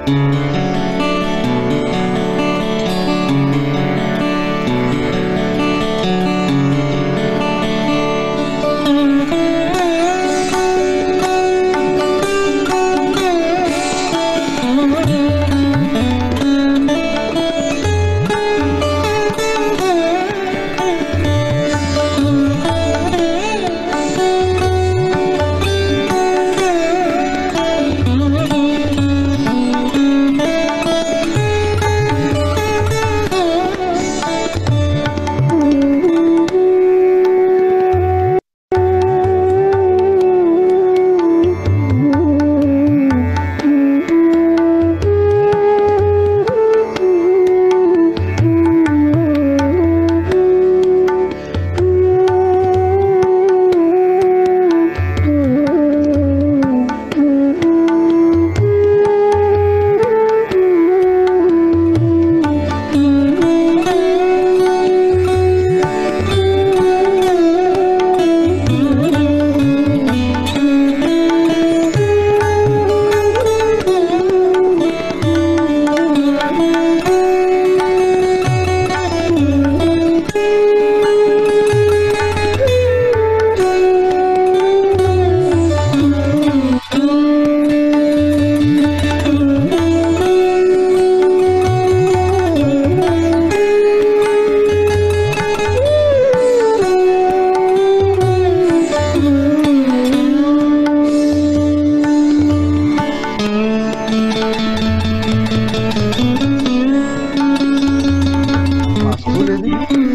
మా స్కూల్ ఏది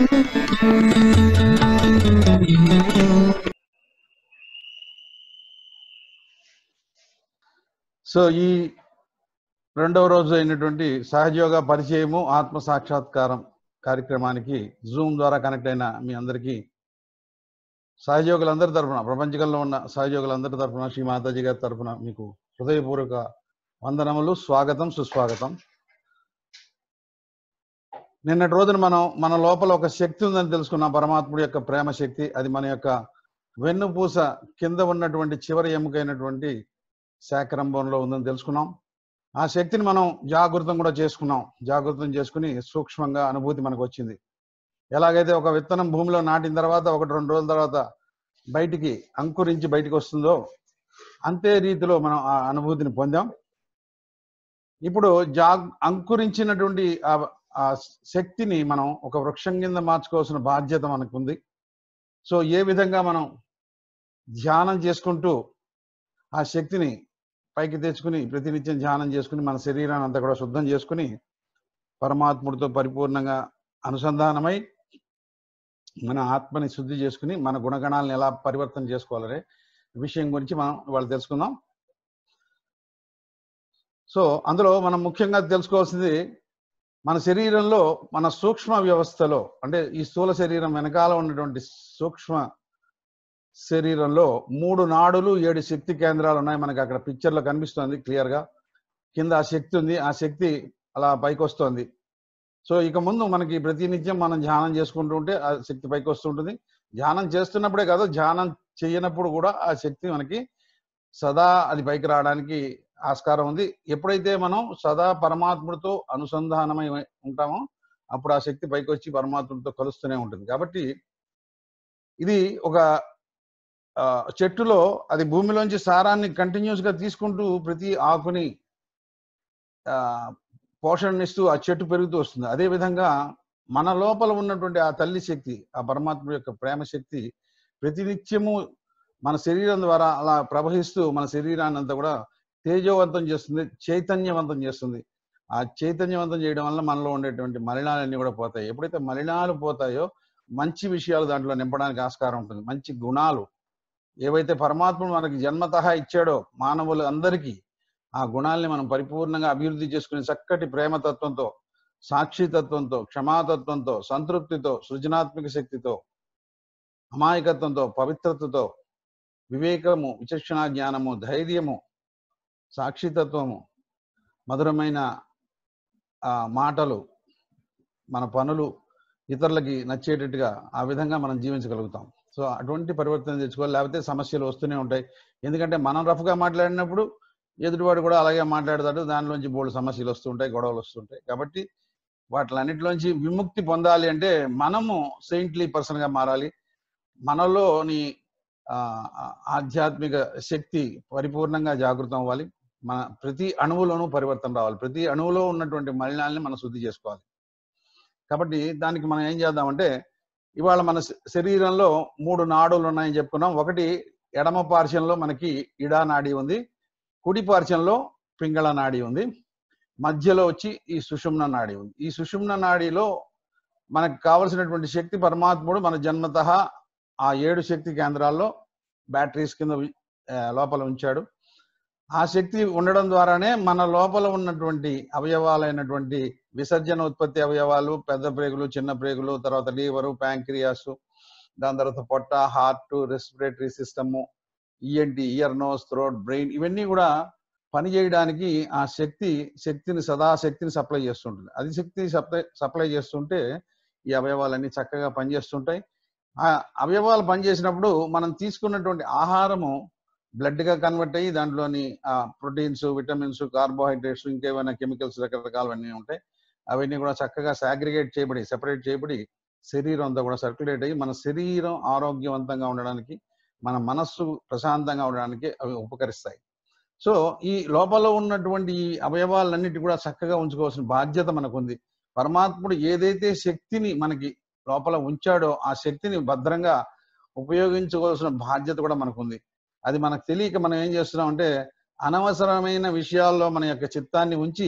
సో ఈ రెండవ రోజు అయినటువంటి సహజయోగ పరిచయము ఆత్మ సాక్షాత్కారం కార్యక్రమానికి జూమ్ ద్వారా కనెక్ట్ అయిన మీ అందరికీ సహయోగులందరి తరఫున ప్రపంచకంలో ఉన్న సహయోగులందరి తరఫున శ్రీ మాతాజీ గారి తరఫున మీకు హృదయపూర్వక వందనములు స్వాగతం సుస్వాగతం నిన్నటి రోజున మనం మన లోపల ఒక శక్తి ఉందని తెలుసుకున్నాం పరమాత్ముడి యొక్క ప్రేమ శక్తి అది మన యొక్క వెన్నుపూస కింద ఉన్నటువంటి చివరి ఎముకైనటువంటి శాకరంభంలో ఉందని తెలుసుకున్నాం ఆ శక్తిని మనం జాగృతం కూడా చేసుకున్నాం జాగృతం చేసుకుని సూక్ష్మంగా అనుభూతి మనకు వచ్చింది ఎలాగైతే ఒక విత్తనం భూమిలో నాటిన తర్వాత ఒకటి రెండు రోజుల తర్వాత బయటికి అంకురించి బయటికి వస్తుందో అంతే రీతిలో మనం ఆ అనుభూతిని పొందాం ఇప్పుడు జాగ్ అంకురించినటువంటి ఆ ఆ శక్తిని మనం ఒక వృక్షం కింద మార్చుకోవాల్సిన బాధ్యత మనకుంది సో ఏ విధంగా మనం ధ్యానం చేసుకుంటూ ఆ శక్తిని పైకి తెచ్చుకుని ప్రతినిత్యం ధ్యానం చేసుకుని మన శరీరాన్ని అంతా కూడా శుద్ధం చేసుకుని పరమాత్ముడితో పరిపూర్ణంగా అనుసంధానమై మన ఆత్మని శుద్ధి చేసుకుని మన గుణగణాలను ఎలా పరివర్తన చేసుకోవాలనే విషయం గురించి మనం ఇవాళ తెలుసుకుందాం సో అందులో మనం ముఖ్యంగా తెలుసుకోవాల్సింది మన శరీరంలో మన సూక్ష్మ వ్యవస్థలో అంటే ఈ స్థూల శరీరం వెనకాల ఉన్నటువంటి సూక్ష్మ శరీరంలో మూడు నాడులు ఏడు శక్తి కేంద్రాలు ఉన్నాయి మనకి అక్కడ పిక్చర్లో కనిపిస్తుంది క్లియర్గా కింద ఆ శక్తి ఉంది ఆ శక్తి అలా పైకి వస్తుంది సో ఇక ముందు మనకి ప్రతినిత్యం మనం ధ్యానం చేసుకుంటూ ఉంటే ఆ శక్తి పైకి వస్తుంటుంది ధ్యానం చేస్తున్నప్పుడే కాదు ధ్యానం చేయనప్పుడు కూడా ఆ శక్తి మనకి సదా అది పైకి రావడానికి ఆస్కారం ఉంది ఎప్పుడైతే మనం సదా పరమాత్ముడితో అనుసంధానమై ఉంటామో అప్పుడు ఆ శక్తి పైకి వచ్చి పరమాత్ముడితో కలుస్తూనే ఉంటుంది కాబట్టి ఇది ఒక ఆ, చెట్టులో అది భూమిలోంచి సారాన్ని కంటిన్యూస్ గా తీసుకుంటూ ప్రతి ఆకుని ఆ, పోషణనిస్తూ ఆ చెట్టు పెరుగుతూ వస్తుంది అదే విధంగా మన లోపల ఉన్నటువంటి ఆ తల్లి శక్తి ఆ పరమాత్మ యొక్క ప్రేమ శక్తి ప్రతినిత్యము మన శరీరం ద్వారా అలా ప్రవహిస్తూ మన శరీరాన్ని అంతా కూడా తేజోవంతం చేస్తుంది చైతన్యవంతం చేస్తుంది ఆ చైతన్యవంతం చేయడం వల్ల మనలో ఉండేటువంటి మలినాలన్నీ కూడా పోతాయి ఎప్పుడైతే మలినాలు పోతాయో మంచి విషయాలు దాంట్లో నింపడానికి ఆస్కారం ఉంటుంది మంచి గుణాలు ఏవైతే పరమాత్ముడు మనకి జన్మతహా ఇచ్చాడో మానవులు అందరికీ ఆ గుణాల్ని మనం పరిపూర్ణంగా అభివృద్ధి చేసుకుని చక్కటి ప్రేమతత్వంతో సాక్షితత్వంతో క్షమాతత్వంతో సంతృప్తితో సృజనాత్మక శక్తితో అమాయకత్వంతో పవిత్రతతో వివేకము విచక్షణ జ్ఞానము ధైర్యము సాక్షితత్వము మధురమైన ఆ మాటలు మన పనులు ఇతరులకి నచ్చేటట్టుగా ఆ విధంగా మనం జీవించగలుగుతాం సో అటువంటి పరివర్తన తెచ్చుకోవాలి లేకపోతే సమస్యలు వస్తూనే ఉంటాయి ఎందుకంటే మనం రఫ్గా మాట్లాడినప్పుడు ఎదుటివాడు కూడా అలాగే మాట్లాడతాడు దానిలోంచి బోల్డ్ సమస్యలు వస్తుంటాయి గొడవలు వస్తుంటాయి కాబట్టి వాటిలన్నిటిలోంచి విముక్తి పొందాలి అంటే మనము సెయింట్లీ పర్సన్ గా మారాలి మనలోని ఆ, ఆ, ఆధ్యాత్మిక శక్తి పరిపూర్ణంగా జాగృతం అవ్వాలి మన ప్రతి అణువులోనూ పరివర్తన రావాలి ప్రతి అణువులో ఉన్నటువంటి మలినాల్ని మనం శుద్ధి చేసుకోవాలి కాబట్టి దానికి మనం ఏం చేద్దామంటే ఇవాళ మన శ- శరీరంలో మూడు నాడులు ఉన్నాయని చెప్పుకున్నాం ఒకటి ఎడమ పార్శ్వంలో మనకి ఇడా నాడి ఉంది కుడి పార్శ్వంలో పింగళ నాడి ఉంది మధ్యలో వచ్చి ఈ సుషుమ్న నాడి ఉంది ఈ సుషుమ్న నాడిలో మనకు కావలసినటువంటి శక్తి పరమాత్ముడు మన జన్మత ఆ ఏడు శక్తి కేంద్రాల్లో బ్యాటరీస్ కింద ఉ- ఆ, లోపల ఉంచాడు ఆ శక్తి ఉండడం ద్వారానే మన లోపల ఉన్నటువంటి అవయవాలైనటువంటి విసర్జన ఉత్పత్తి అవయవాలు పెద్ద ప్రేగులు చిన్న ప్రేగులు తర్వాత లీవరు ప్యాంక్రియాస్ దాని తర్వాత పొట్ట heart respiratory system ENT ear nose throat brain ఇవన్నీ కూడా పని చేయడానికి ఆ శక్తి శక్తిని సదా శక్తిని సప్లై చేస్తుంటుంది అది శక్తి సప్లై సప్లై చేస్తుంటే ఈ అవయవాలన్నీ చక్కగా పనిచేస్తుంటాయి ఆ అవయవాలు పనిచేసినప్పుడు మనం తీసుకున్నటువంటి ఆహారము బ్లడ్ గా కన్వర్ట్ అయ్యి దాంట్లోని ప్రోటీన్స్ విటమిన్స్ కార్బోహైడ్రేట్స్ ఇంకేమైనా కెమికల్స్ రకరకాలవన్నీ ఉంటాయి అవన్నీ కూడా చక్కగా సాగ్రిగేట్ చేయబడి సెపరేట్ చేయబడి శరీరం అంతా కూడా సర్క్యులేట్ అయ్యి మన శరీరం ఆరోగ్యవంతంగా ఉండడానికి మన మనస్సు ప్రశాంతంగా ఉండడానికి అవి ఉపకరిస్తాయి సో ఈ లోపల ఉన్నటువంటి ఈ అవయవాలన్నిటి కూడా చక్కగా ఉంచుకోవాల్సిన బాధ్యత మనకుంది పరమాత్ముడు ఏదైతే శక్తిని మనకి లోపల ఉంచాడో ఆ శక్తిని భద్రంగా ఉపయోగించుకోవాల్సిన బాధ్యత కూడా మనకుంది అది మనకు తెలియక మనం ఏం చేస్తున్నాం అంటే అనవసరమైన విషయాల్లో మన యొక్క చిత్తాన్ని ఉంచి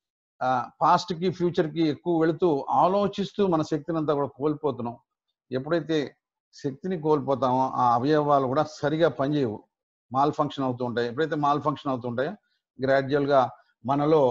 పాస్ట్ కి ఫ్యూచర్ కి ఎక్కువ వెళుతూ ఆలోచిస్తూ మన శక్తిని అంతా కూడా కోల్పోతున్నాం ఎప్పుడైతే శక్తిని కోల్పోతామో ఆ అవయవాలు కూడా సరిగా పనిచేయవు మాల్ ఫంక్షన్ అవుతూ ఉంటాయి ఎప్పుడైతే మాల్ ఫంక్షన్ అవుతుంటాయో గ్రాడ్యువల్ గా మనలో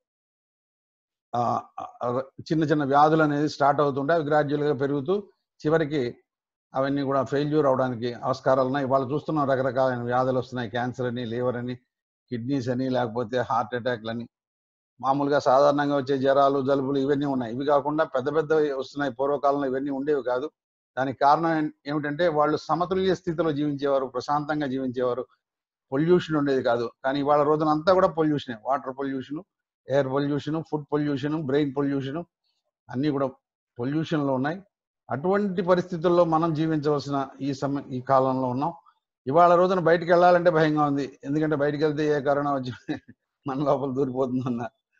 ఆ, ఆ, చిన్న చిన్న వ్యాధులు అనేది స్టార్ట్ అవుతుంటాయి అవి గ్రాడ్యువల్ గా పెరుగుతూ చివరికి అవన్నీ కూడా ఫెయిల్యూర్ అవడానికి ఆస్కారాలు ఉన్నాయి వాళ్ళు చూస్తున్నాం రకరకాలైన వ్యాధులు వస్తున్నాయి క్యాన్సర్ అని లివర్ అని కిడ్నీస్ అని లేకపోతే హార్ట్ అటాక్లని మామూలుగా సాధారణంగా వచ్చే జ్వరాలు జలుబులు ఇవన్నీ ఉన్నాయి ఇవి కాకుండా పెద్ద పెద్ద వస్తున్నాయి పూర్వకాలంలో ఇవన్నీ ఉండేవి కాదు దానికి కారణం ఏం- ఏమిటంటే వాళ్ళు సమతుల్య స్థితిలో జీవించేవారు ప్రశాంతంగా జీవించేవారు పొల్యూషన్ ఉండేది కాదు కానీ ఇవాళ రోజున అంతా కూడా పొల్యూషనే water pollution air pollution food pollution brain pollution అన్నీ కూడా పొల్యూషన్ లో ఉన్నాయి అటువంటి పరిస్థితుల్లో మనం జీవించవలసిన ఈ సమయ ఈ కాలంలో ఉన్నాం ఇవాళ రోజున బయటికి వెళ్ళాలంటే భయంగా ఉంది ఎందుకంటే బయటికి వెళ్తే ఏ కరోనా వచ్చి మన లోపల దూరిపోతుందన్న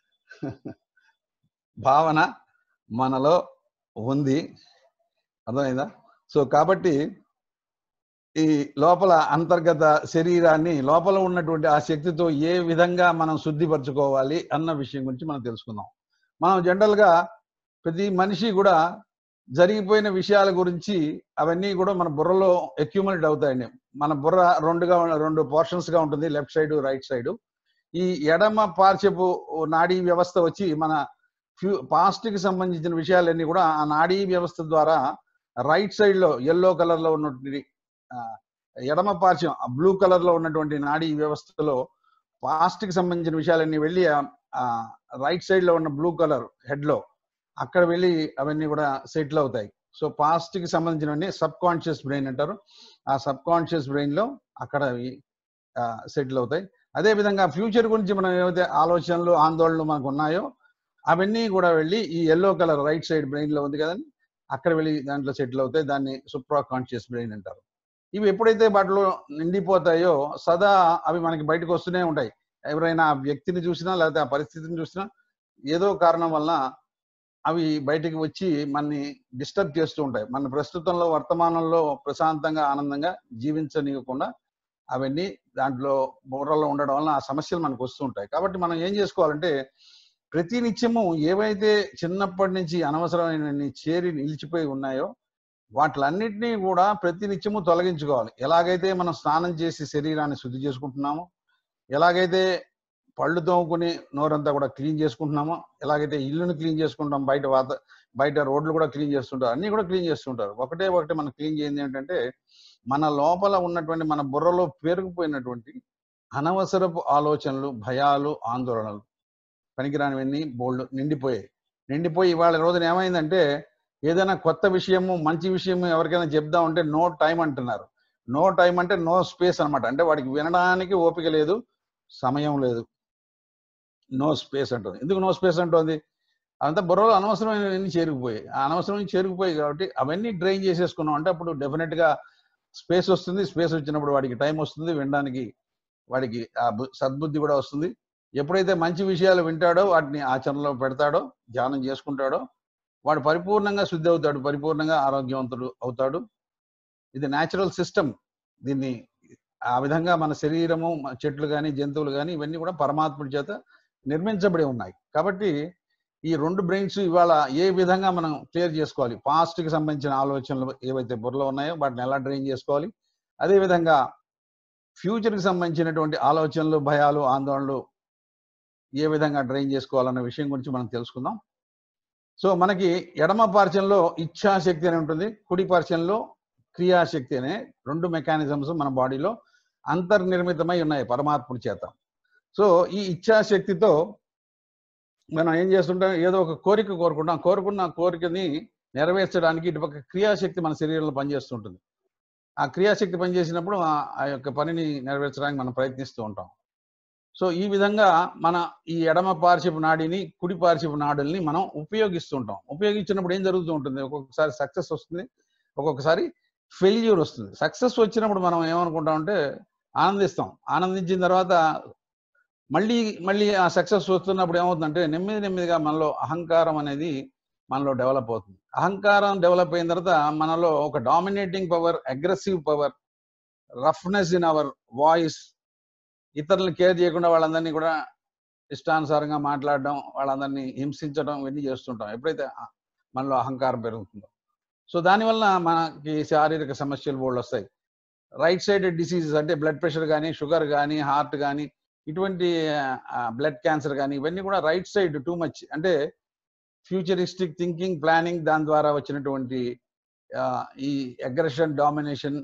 భావన మనలో ఉంది అర్థమైందా సో కాబట్టి ఈ లోపల అంతర్గత శరీరాన్ని లోపల ఉన్నటువంటి ఆ శక్తితో ఏ విధంగా మనం శుద్ధిపరచుకోవాలి అన్న విషయం గురించి మనం తెలుసుకుందాం మనం జనరల్ గా ప్రతి మనిషి కూడా జరిగిపోయిన విషయాల గురించి అవన్నీ కూడా మన బుర్రలో అక్యూములేట్ అవుతాయండి మన బుర్ర రెండుగా ఉన్న- రెండు పోర్షన్స్ గా ఉంటుంది లెఫ్ట్ సైడ్ రైట్ సైడ్ ఈ ఎడమ పార్శ్వపు నాడీ వ్యవస్థ వచ్చి మన ఫ్యూ పాస్ట్ కి సంబంధించిన విషయాలన్నీ కూడా ఆ నాడీ వ్యవస్థ ద్వారా రైట్ సైడ్ లో ఎల్లో కలర్ లో ఉన్నటువంటి ఆ, ఎడమ పార్శ్వం బ్లూ కలర్ లో ఉన్నటువంటి నాడీ వ్యవస్థలో పాస్ట్ కి సంబంధించిన విషయాలన్నీ వెళ్ళి రైట్ సైడ్ లో ఉన్న బ్లూ కలర్ హెడ్ లో అక్కడ వెళ్ళి అవన్నీ కూడా సెటిల్ అవుతాయి సో పాస్ట్ కి సంబంధించినవన్నీ సబ్ కాన్షియస్ బ్రెయిన్ అంటారు ఆ సబ్ కాన్షియస్ బ్రెయిన్ లో అక్కడ అవి సెటిల్ అవుతాయి అదే విధంగా ఫ్యూచర్ గురించి మనం ఏవైతే ఆలోచనలు ఆందోళనలు మనకు ఉన్నాయో అవన్నీ కూడా వెళ్ళి ఈ yellow colour right side brain లో ఉంది కదండి అక్కడ వెళ్ళి దాంట్లో సెటిల్ అవుతాయి దాన్ని సూప్రా కాన్షియస్ బ్రెయిన్ అంటారు ఇవి ఎప్పుడైతే వాటిలో నిండిపోతాయో సదా అవి మనకి బయటకు వస్తూనే ఉంటాయి ఎవరైనా ఆ వ్యక్తిని చూసినా లేకపోతే ఆ పరిస్థితిని చూసినా ఏదో కారణం వలన అవి బయటికి వచ్చి మనని డిస్టర్బ్ చేస్తూ ఉంటాయి మన ప్రస్తుతంలో వర్తమానంలో ప్రశాంతంగా ఆనందంగా జీవించనీయకుండా అవన్నీ దాంట్లో బుర్రలో ఉండడం వలన ఆ సమస్యలు మనకు వస్తూ ఉంటాయి కాబట్టి మనం ఏం చేసుకోవాలంటే ప్రతి నిత్యము ఏవైతే చిన్నప్పటి నుంచి అనవసరమైన చేరి నిలిచిపోయి ఉన్నాయో వాటిలన్నిటినీ కూడా ప్రతి నిత్యము తొలగించుకోవాలి ఎలాగైతే మనం స్నానం చేసి శరీరాన్ని శుద్ధి చేసుకుంటున్నామో ఎలాగైతే పళ్ళు తోముకుని నోరంతా కూడా క్లీన్ చేసుకుంటున్నామో ఎలాగైతే ఇల్లుని క్లీన్ చేసుకుంటాం బయట వాత బయట రోడ్లు కూడా క్లీన్ చేస్తుంటారు అన్ని కూడా క్లీన్ చేస్తుంటారు ఒకటే ఒకటి మనం క్లీన్ చేయండి ఏంటంటే మన లోపల ఉన్నటువంటి మన బుర్రలో పేరుకుపోయినటువంటి అనవసరపు ఆలోచనలు భయాలు ఆందోళనలు పనికిరానివన్నీ బోల్డ్ నిండిపోయాయి నిండిపోయి ఇవాళ రోజున ఏమైందంటే ఏదైనా కొత్త విషయము మంచి విషయము ఎవరికైనా చెప్దామంటే నో టైం అంటున్నారు నో టైం అంటే నో స్పేస్ అన్నమాట అంటే వాడికి వినడానికి ఓపిక లేదు సమయం లేదు నో స్పేస్ అంటుంది ఎందుకు నో స్పేస్ అంటుంది అంతా బుర్రలో అనవసరమైనవన్నీ చేరుకుపోయాయి ఆ అనవసరమైన చేరుకుపోయి కాబట్టి అవన్నీ డ్రైన్ చేసేసుకున్నాం అంటే అప్పుడు డెఫినెట్ గా స్పేస్ వస్తుంది స్పేస్ వచ్చినప్పుడు వాడికి టైం వస్తుంది వినడానికి వాడికి ఆ బు- సద్బుద్ధి కూడా వస్తుంది ఎప్పుడైతే మంచి విషయాలు వింటాడో వాటిని ఆచరణలో పెడతాడో ధ్యానం చేసుకుంటాడో వాడు పరిపూర్ణంగా శుద్ధి అవుతాడు పరిపూర్ణంగా ఆరోగ్యవంతుడు అవుతాడు ఇది న్యాచురల్ సిస్టమ్ దీన్ని ఆ విధంగా మన శరీరము మన చెట్లు కానీ జంతువులు కానీ ఇవన్నీ కూడా పరమాత్ముడి చేత నిర్మించబడి ఉన్నాయి కాబట్టి ఈ రెండు బ్రెయిన్స్ ఇవాళ ఏ విధంగా మనం క్లియర్ చేసుకోవాలి పాస్ట్ కి సంబంధించిన ఆలోచనలు ఏవైతే బుర్రలో ఉన్నాయో వాటిని ఎలా డ్రైన్ చేసుకోవాలి అదే విధంగా ఫ్యూచర్ కి సంబంధించినటువంటి ఆలోచనలు భయాలు ఆందోళనలు ఏ విధంగా డ్రైన్ చేసుకోవాలన్న విషయం గురించి మనం తెలుసుకుందాం సో మనకి ఎడమ పార్శ్వంలో ఇచ్ఛాశక్తి అని ఉంటుంది కుడి పార్శ్వంలో క్రియాశక్తి అనే రెండు మెకానిజమ్స్ మన బాడీలో అంతర్నిర్మితమై ఉన్నాయి పరమాత్ముడి చేత సో ఈ ఇచ్ఛాశక్తితో మనం ఏం చేస్తుంటాం ఏదో ఒక కోరిక కోరుకుంటాం కోరుకున్న కోరికని నెరవేర్చడానికి ఇటుపక్క క్రియాశక్తి మన శరీరంలో పనిచేస్తుంటుంది ఆ క్రియాశక్తి పనిచేసినప్పుడు ఆ ఆ యొక్క పనిని నెరవేర్చడానికి మనం ప్రయత్నిస్తూ ఉంటాం సో ఈ విధంగా మన ఈ ఎడమ పార్శ్వపు నాడిని కుడి పార్శ్వపు నాడుల్ని మనం ఉపయోగిస్తుంటాం ఉపయోగించినప్పుడు ఏం జరుగుతూ ఉంటుంది ఒక్కొక్కసారి సక్సెస్ వస్తుంది ఒక్కొక్కసారి ఫెయిల్యూర్ వస్తుంది సక్సెస్ వచ్చినప్పుడు మనం ఏమనుకుంటామంటే ఆనందిస్తాం ఆనందించిన తర్వాత మళ్ళీ మళ్ళీ ఆ సక్సెస్ వస్తున్నప్పుడు ఏమవుతుందంటే నెమ్మది నెమ్మదిగా మనలో అహంకారం అనేది మనలో డెవలప్ అవుతుంది అహంకారం డెవలప్ అయిన తర్వాత మనలో ఒక dominating power aggressive power roughness in our voice ఇతరులను కేర్ చేయకుండా వాళ్ళందరినీ కూడా ఇష్టానుసారంగా మాట్లాడడం వాళ్ళందరినీ హింసించడం ఇవన్నీ చేస్తుంటాం ఎప్పుడైతే ఆ- మనలో అహంకారం పెరుగుతుందో సో దానివల్ల మనకి శారీరక సమస్యలు బోళ్ళు వస్తాయి రైట్ సైడ్ డిసీజెస్ అంటే బ్లడ్ ప్రెషర్ కానీ షుగర్ కానీ హార్ట్ కానీ ఇటువంటి బ్లడ్ క్యాన్సర్ కానీ ఇవన్నీ కూడా రైట్ సైడ్ టూ మచ్ అంటే ఫ్యూచరిస్టిక్ థింకింగ్ ప్లానింగ్ దాని ద్వారా వచ్చినటువంటి ఆ, ఈ అగ్రెషన్ డామినేషన్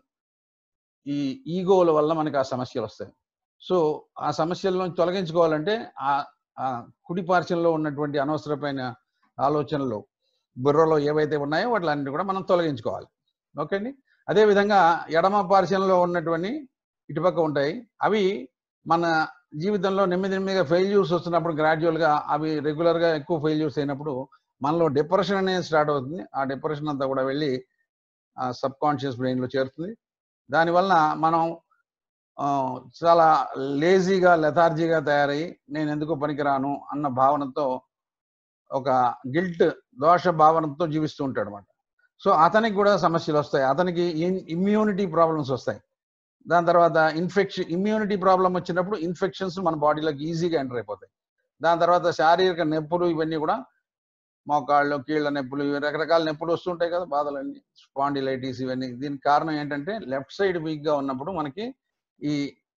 ఈ ఈగోల వల్ల మనకి ఆ సమస్యలు వస్తాయి సో ఆ సమస్యల నుంచి తొలగించుకోవాలంటే ఆ ఆ కుడి పార్శ్వంలో ఉన్నటువంటి అనవసరమైన ఆలోచనలు బుర్రలో ఏవైతే ఉన్నాయో వాటిలన్నిటి కూడా మనం తొలగించుకోవాలి ఓకే అండి అదే విధంగా ఎడమ పార్శ్వంలో ఉన్నటువంటి ఇటుపక్క ఉంటాయి అవి మన జీవితంలో నెమ్మది నెమ్మదిగా ఫెయిల్యూర్స్ వస్తున్నప్పుడు gradual గా అవి regular గా ఎక్కువ ఫెయిల్యూర్స్ అయినప్పుడు మనలో డిప్రెషన్ అనేది స్టార్ట్ అవుతుంది ఆ డిప్రెషన్ అంతా కూడా వెళ్ళి సబ్ కాన్షియస్ బ్రెయిన్లో చేరుతుంది దానివల్ల మనం ఆ, చాలా లేజీగా లెథార్జీగా తయారై నేను ఎందుకు పనికిరాను అన్న భావనతో ఒక గిల్ట్ దోష భావనతో జీవిస్తూ ఉంటాడు అనమాట సో అతనికి కూడా సమస్యలు వస్తాయి అతనికి ఇమ్యూనిటీ ప్రాబ్లమ్స్ వస్తాయి దాని తర్వాత ఇన్ఫెక్షన్ ఇమ్యూనిటీ ప్రాబ్లం వచ్చినప్పుడు ఇన్ఫెక్షన్స్ మన బాడీలోకి ఈజీగా ఎంటర్ అయిపోతాయి దాని తర్వాత శారీరక నొప్పులు ఇవన్నీ కూడా మోకాళ్ళు కీళ్ళ నొప్పులు ఇవి రకరకాల నొప్పులు వస్తుంటాయి కదా బాధలన్నీ స్పాండిలైటిస్ ఇవన్నీ దీనికి కారణం ఏంటంటే లెఫ్ట్ సైడ్ వీక్ గా ఉన్నప్పుడు మనకి ఈ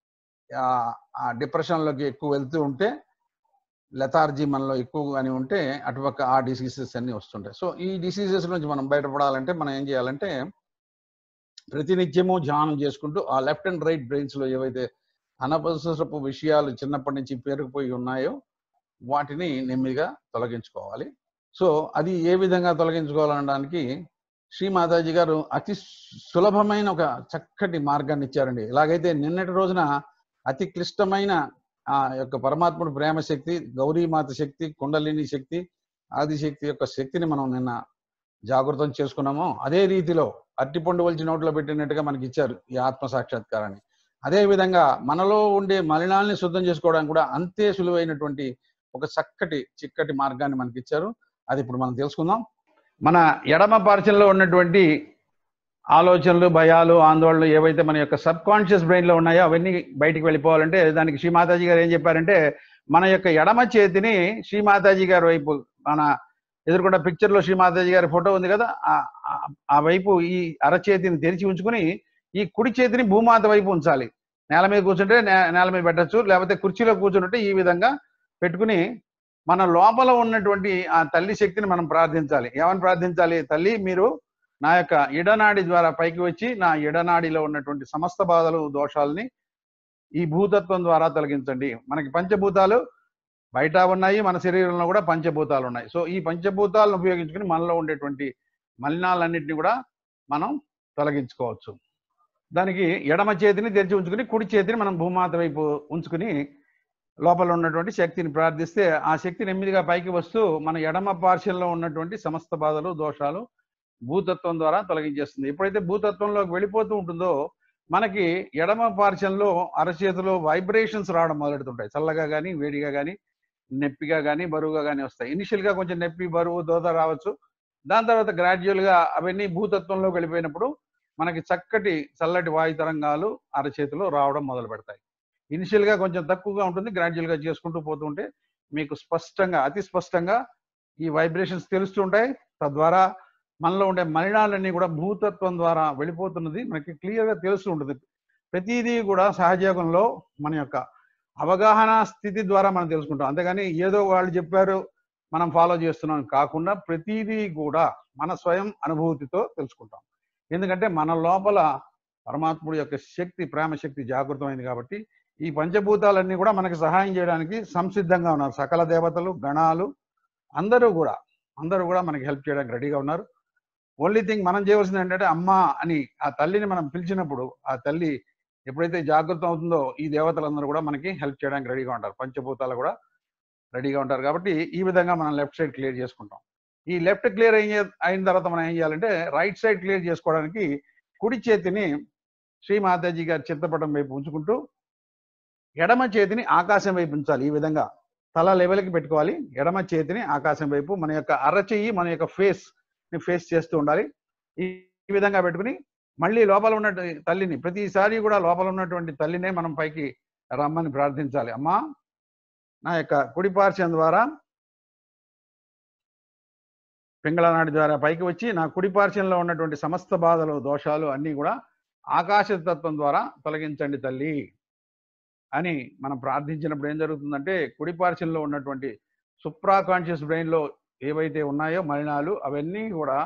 ఆ డిప్రెషన్లోకి ఎక్కువ వెళ్తూ ఉంటే లెథార్జీ మనలో ఎక్కువగానే ఉంటే అటుపక్క ఆ డిసీజెస్ అన్ని వస్తుంటాయి సో ఈ డిసీజెస్ నుంచి మనం బయటపడాలంటే మనం ఏం చేయాలంటే ప్రతినిత్యము ధ్యానం చేసుకుంటూ ఆ లెఫ్ట్ అండ్ రైట్ బ్రెయిన్స్ లో ఏవైతే అనవసరపు విషయాలు చిన్నప్పటి నుంచి పేరుకుపోయి ఉన్నాయో వాటిని నెమ్మదిగా తొలగించుకోవాలి సో అది ఏ విధంగా తొలగించుకోవాలనడానికి శ్రీ మాతాజీ గారు అతి సులభమైన ఒక చక్కటి మార్గాన్ని ఇచ్చారండి ఇలాగైతే నిన్నటి రోజున అతి క్లిష్టమైన ఆ యొక్క పరమాత్ముడు ప్రేమ శక్తి గౌరీమాత శక్తి కుండలిని శక్తి ఆదిశక్తి యొక్క శక్తిని మనం నిన్న జాగృతం చేసుకున్నామో అదే రీతిలో అట్టిపండు వలిచి నోట్లో పెట్టినట్టుగా మనకి ఇచ్చారు ఈ ఆత్మ సాక్షాత్కారాన్ని అదే విధంగా మనలో ఉండే మలినాల్ని శుద్ధం చేసుకోవడానికి కూడా అంతే సులువైనటువంటి ఒక చక్కటి చిక్కటి మార్గాన్ని మనకి ఇచ్చారు అది ఇప్పుడు మనం తెలుసుకుందాం మన ఎడమ పార్శ్వంలో ఉన్నటువంటి ఆలోచనలు భయాలు ఆందోళనలు ఏవైతే మన యొక్క సబ్ కాన్షియస్ బ్రెయిన్ లో ఉన్నాయో అవన్నీ బయటికి వెళ్ళిపోవాలంటే దానికి శ్రీ మాతాజీ గారు ఏం చెప్పారంటే మన యొక్క ఎడమ చేతిని శ్రీ మాతాజీ గారి వైపు మన ఎదుర్కొన్న పిక్చర్ లో శ్రీ మాతాజీ గారి ఫోటో ఉంది కదా ఆ- ఆ- ఆ వైపు ఈ అరచేతిని తెరిచి ఉంచుకుని ఈ కుడి చేతిని భూమాత వైపు ఉంచాలి నేల మీద కూర్చుంటే నే- నేల మీద పెట్టచ్చు లేకపోతే కుర్చీలో కూర్చుంటే ఈ విధంగా పెట్టుకుని మన లోపల ఉన్నటువంటి ఆ తల్లి శక్తిని మనం ప్రార్థించాలి ఏమని ప్రార్థించాలి తల్లి మీరు నా యొక్క ఇడనాడి ద్వారా పైకి వచ్చి నా ఇడనాడిలో ఉన్నటువంటి సమస్త బాధలు దోషాలని ఈ భూతత్వం ద్వారా తొలగించండి మనకి పంచభూతాలు బయట ఉన్నాయి మన శరీరంలో కూడా పంచభూతాలు ఉన్నాయి సో ఈ పంచభూతాలను ఉపయోగించుకుని మనలో ఉండేటువంటి మలినాలన్నింటినీ కూడా మనం తొలగించుకోవచ్చు దానికి ఎడమ చేతిని తెరిచి ఉంచుకుని కుడి చేతిని మనం భూమాత వైపు ఉంచుకుని లోపల ఉన్నటువంటి శక్తిని ప్రార్థిస్తే ఆ శక్తి నెమ్మదిగా పైకి వస్తూ మన ఎడమ పార్శ్వంలో ఉన్నటువంటి సమస్త బాధలు దోషాలు భూతత్వం ద్వారా తొలగించేస్తుంది ఎప్పుడైతే భూతత్వంలోకి వెళ్ళిపోతూ ఉంటుందో మనకి ఎడమ పార్శ్వంలో అరచేతిలో వైబ్రేషన్స్ రావడం మొదలెడుతుంటాయి చల్లగా కానీ వేడిగా కానీ నొప్పిగా కానీ బరువుగా కానీ వస్తాయి ఇనిషియల్ గా కొంచెం నొప్పి బరువు దోత రావచ్చు దాని తర్వాత గ్రాడ్యువల్ గా అవన్నీ భూతత్వంలోకి వెళ్ళిపోయినప్పుడు మనకి చక్కటి చల్లటి వాయు తరంగాలు అరచేతిలో రావడం మొదలు పెడతాయి ఇనిషియల్ గా కొంచెం తక్కువగా ఉంటుంది గ్రాడ్యువల్ గా చేసుకుంటూ పోతుంటే మీకు స్పష్టంగా అతి స్పష్టంగా ఈ వైబ్రేషన్స్ తెలుస్తుంటాయి తద్వారా మనలో ఉండే మలినాలన్నీ కూడా భూతత్వం ద్వారా వెళ్ళిపోతున్నది మనకి క్లియర్ గా తెలుస్తూ ఉంటుంది ప్రతిదీ కూడా సహజయోగంలో మన యొక్క అవగాహన స్థితి ద్వారా మనం తెలుసుకుంటాం అంతేగాని ఏదో వాళ్ళు చెప్పారు మనం ఫాలో చేస్తున్నాం కాకుండా ప్రతిదీ కూడా మన స్వయం అనుభూతితో తెలుసుకుంటాం ఎందుకంటే మన లోపల పరమాత్ముడి యొక్క శక్తి ప్రేమ శక్తి జాగృతమైంది కాబట్టి ఈ పంచభూతాలన్నీ కూడా మనకి సహాయం చేయడానికి సంసిద్ధంగా ఉన్నారు సకల దేవతలు గణాలు అందరూ కూడా అందరూ కూడా మనకి హెల్ప్ చేయడానికి రెడీగా ఉన్నారు ఓన్లీ థింగ్ మనం చేయవలసింది ఏంటంటే అమ్మ అని ఆ తల్లిని మనం పిలిచినప్పుడు ఆ తల్లి ఎప్పుడైతే జాగృతం అవుతుందో ఈ దేవతలందరూ కూడా మనకి హెల్ప్ చేయడానికి రెడీగా ఉంటారు పంచభూతాలు కూడా రెడీగా ఉంటారు కాబట్టి ఈ విధంగా మనం లెఫ్ట్ సైడ్ క్లియర్ చేసుకుంటాం ఈ లెఫ్ట్ క్లియర్ అయిన అయిన తర్వాత మనం ఏం చేయాలంటే రైట్ సైడ్ క్లియర్ చేసుకోవడానికి కుడి చేతిని శ్రీ మాతాజీ గారి చిత్తపటం వైపు ఉంచుకుంటూ ఎడమ చేతిని ఆకాశం వైపు ఉంచాలి ఈ విధంగా తల లెవెల్కి పెట్టుకోవాలి ఎడమ చేతిని ఆకాశం వైపు మన యొక్క అరచెయ్యి మన యొక్క ఫేస్ ని ఫేస్ చేస్తూ ఉండాలి ఈ ఈ విధంగా పెట్టుకుని మళ్ళీ లోపల ఉన్న తల్లిని ప్రతిసారి కూడా లోపల ఉన్నటువంటి తల్లినే మనం పైకి రమ్మని ప్రార్థించాలి అమ్మా నా యొక్క కుడి పార్శ్వం ద్వారా పింగళనాడి ద్వారా పైకి వచ్చి నా కుడి పార్శ్వంలో ఉన్నటువంటి సమస్త బాధలు దోషాలు అన్నీ కూడా ఆకాశ తత్వం ద్వారా తొలగించండి తల్లి అని మనం ప్రార్థించినప్పుడు ఏం జరుగుతుందంటే కుడి పార్శ్వంలో ఉన్నటువంటి సుప్రా కాన్షియస్ బ్రెయిన్లో ఏవైతే ఉన్నాయో మలినాలు అవన్నీ కూడా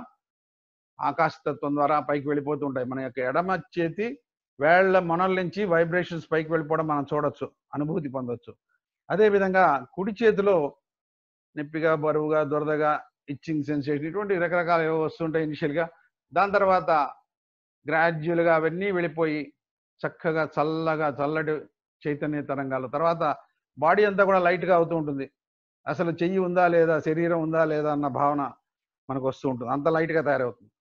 ఆకాశతత్వం ద్వారా పైకి వెళ్ళిపోతూ ఉంటాయి మన యొక్క ఎడమ చేతి వేళ్ల మొనల నుంచి వైబ్రేషన్స్ పైకి వెళ్ళిపోవడం మనం చూడొచ్చు అనుభూతి పొందొచ్చు అదేవిధంగా కుడి చేతిలో నొప్పిగా బరువుగా దురదగా ఇచ్చింగ్ సెన్సేషన్ ఇటువంటి రకరకాల ఏవో వస్తుంటాయి ఇనిషియల్గా దాని తర్వాత గ్రాడ్యువల్గా అవన్నీ వెళ్ళిపోయి చక్కగా చల్లగా చల్లటి చైతన్య తరంగాలు తర్వాత బాడీ అంతా కూడా లైట్గా అవుతూ ఉంటుంది అసలు చెయ్యి ఉందా లేదా శరీరం ఉందా లేదా అన్న భావన మనకు వస్తూ ఉంటుంది అంత లైట్గా తయారవుతుంది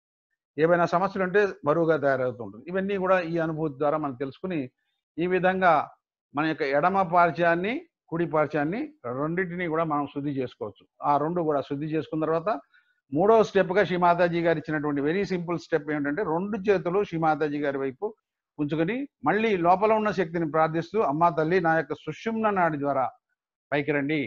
ఏవైనా సమస్యలు ఉంటే బరువుగా తయారవుతుంటుంది ఇవన్నీ కూడా ఈ అనుభూతి ద్వారా మనం తెలుసుకుని ఈ విధంగా మన యొక్క ఎడమ పార్శ్యాన్ని కుడి పార్శ్యాన్ని రెండింటిని కూడా మనం శుద్ధి చేసుకోవచ్చు ఆ రెండు కూడా శుద్ధి చేసుకున్న తర్వాత మూడవ స్టెప్గా శ్రీ మాతాజీ గారు ఇచ్చినటువంటి వెరీ సింపుల్ స్టెప్ ఏంటంటే రెండు చేతులు శ్రీ మాతాజీ గారి వైపు ఉంచుకొని మళ్ళీ లోపల ఉన్న శక్తిని ప్రార్థిస్తూ అమ్మా తల్లి నా యొక్క సుషుమ్న నాడి ద్వారా పైకి రండి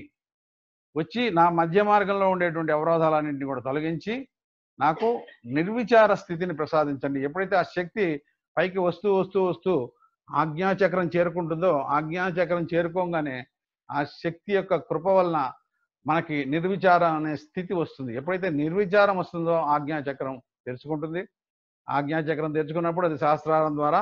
వచ్చి నా మధ్య మార్గంలో ఉండేటువంటి అవరోధాలన్నింటినీ కూడా తొలగించి నాకు నిర్విచార స్థితిని ప్రసాదించండి ఎప్పుడైతే ఆ శక్తి పైకి వస్తూ వస్తూ వస్తూ ఆజ్ఞాచక్రం చేరుకుంటుందో ఆజ్ఞాచక్రం చేరుకోగానే ఆ శక్తి యొక్క కృప వలన మనకి నిర్విచారం అనే స్థితి వస్తుంది ఎప్పుడైతే నిర్విచారం వస్తుందో ఆజ్ఞాచక్రం తెరుచుకుంటుంది ఆజ్ఞాచక్రం తెరుచుకున్నప్పుడు అది సహస్రారం ద్వారా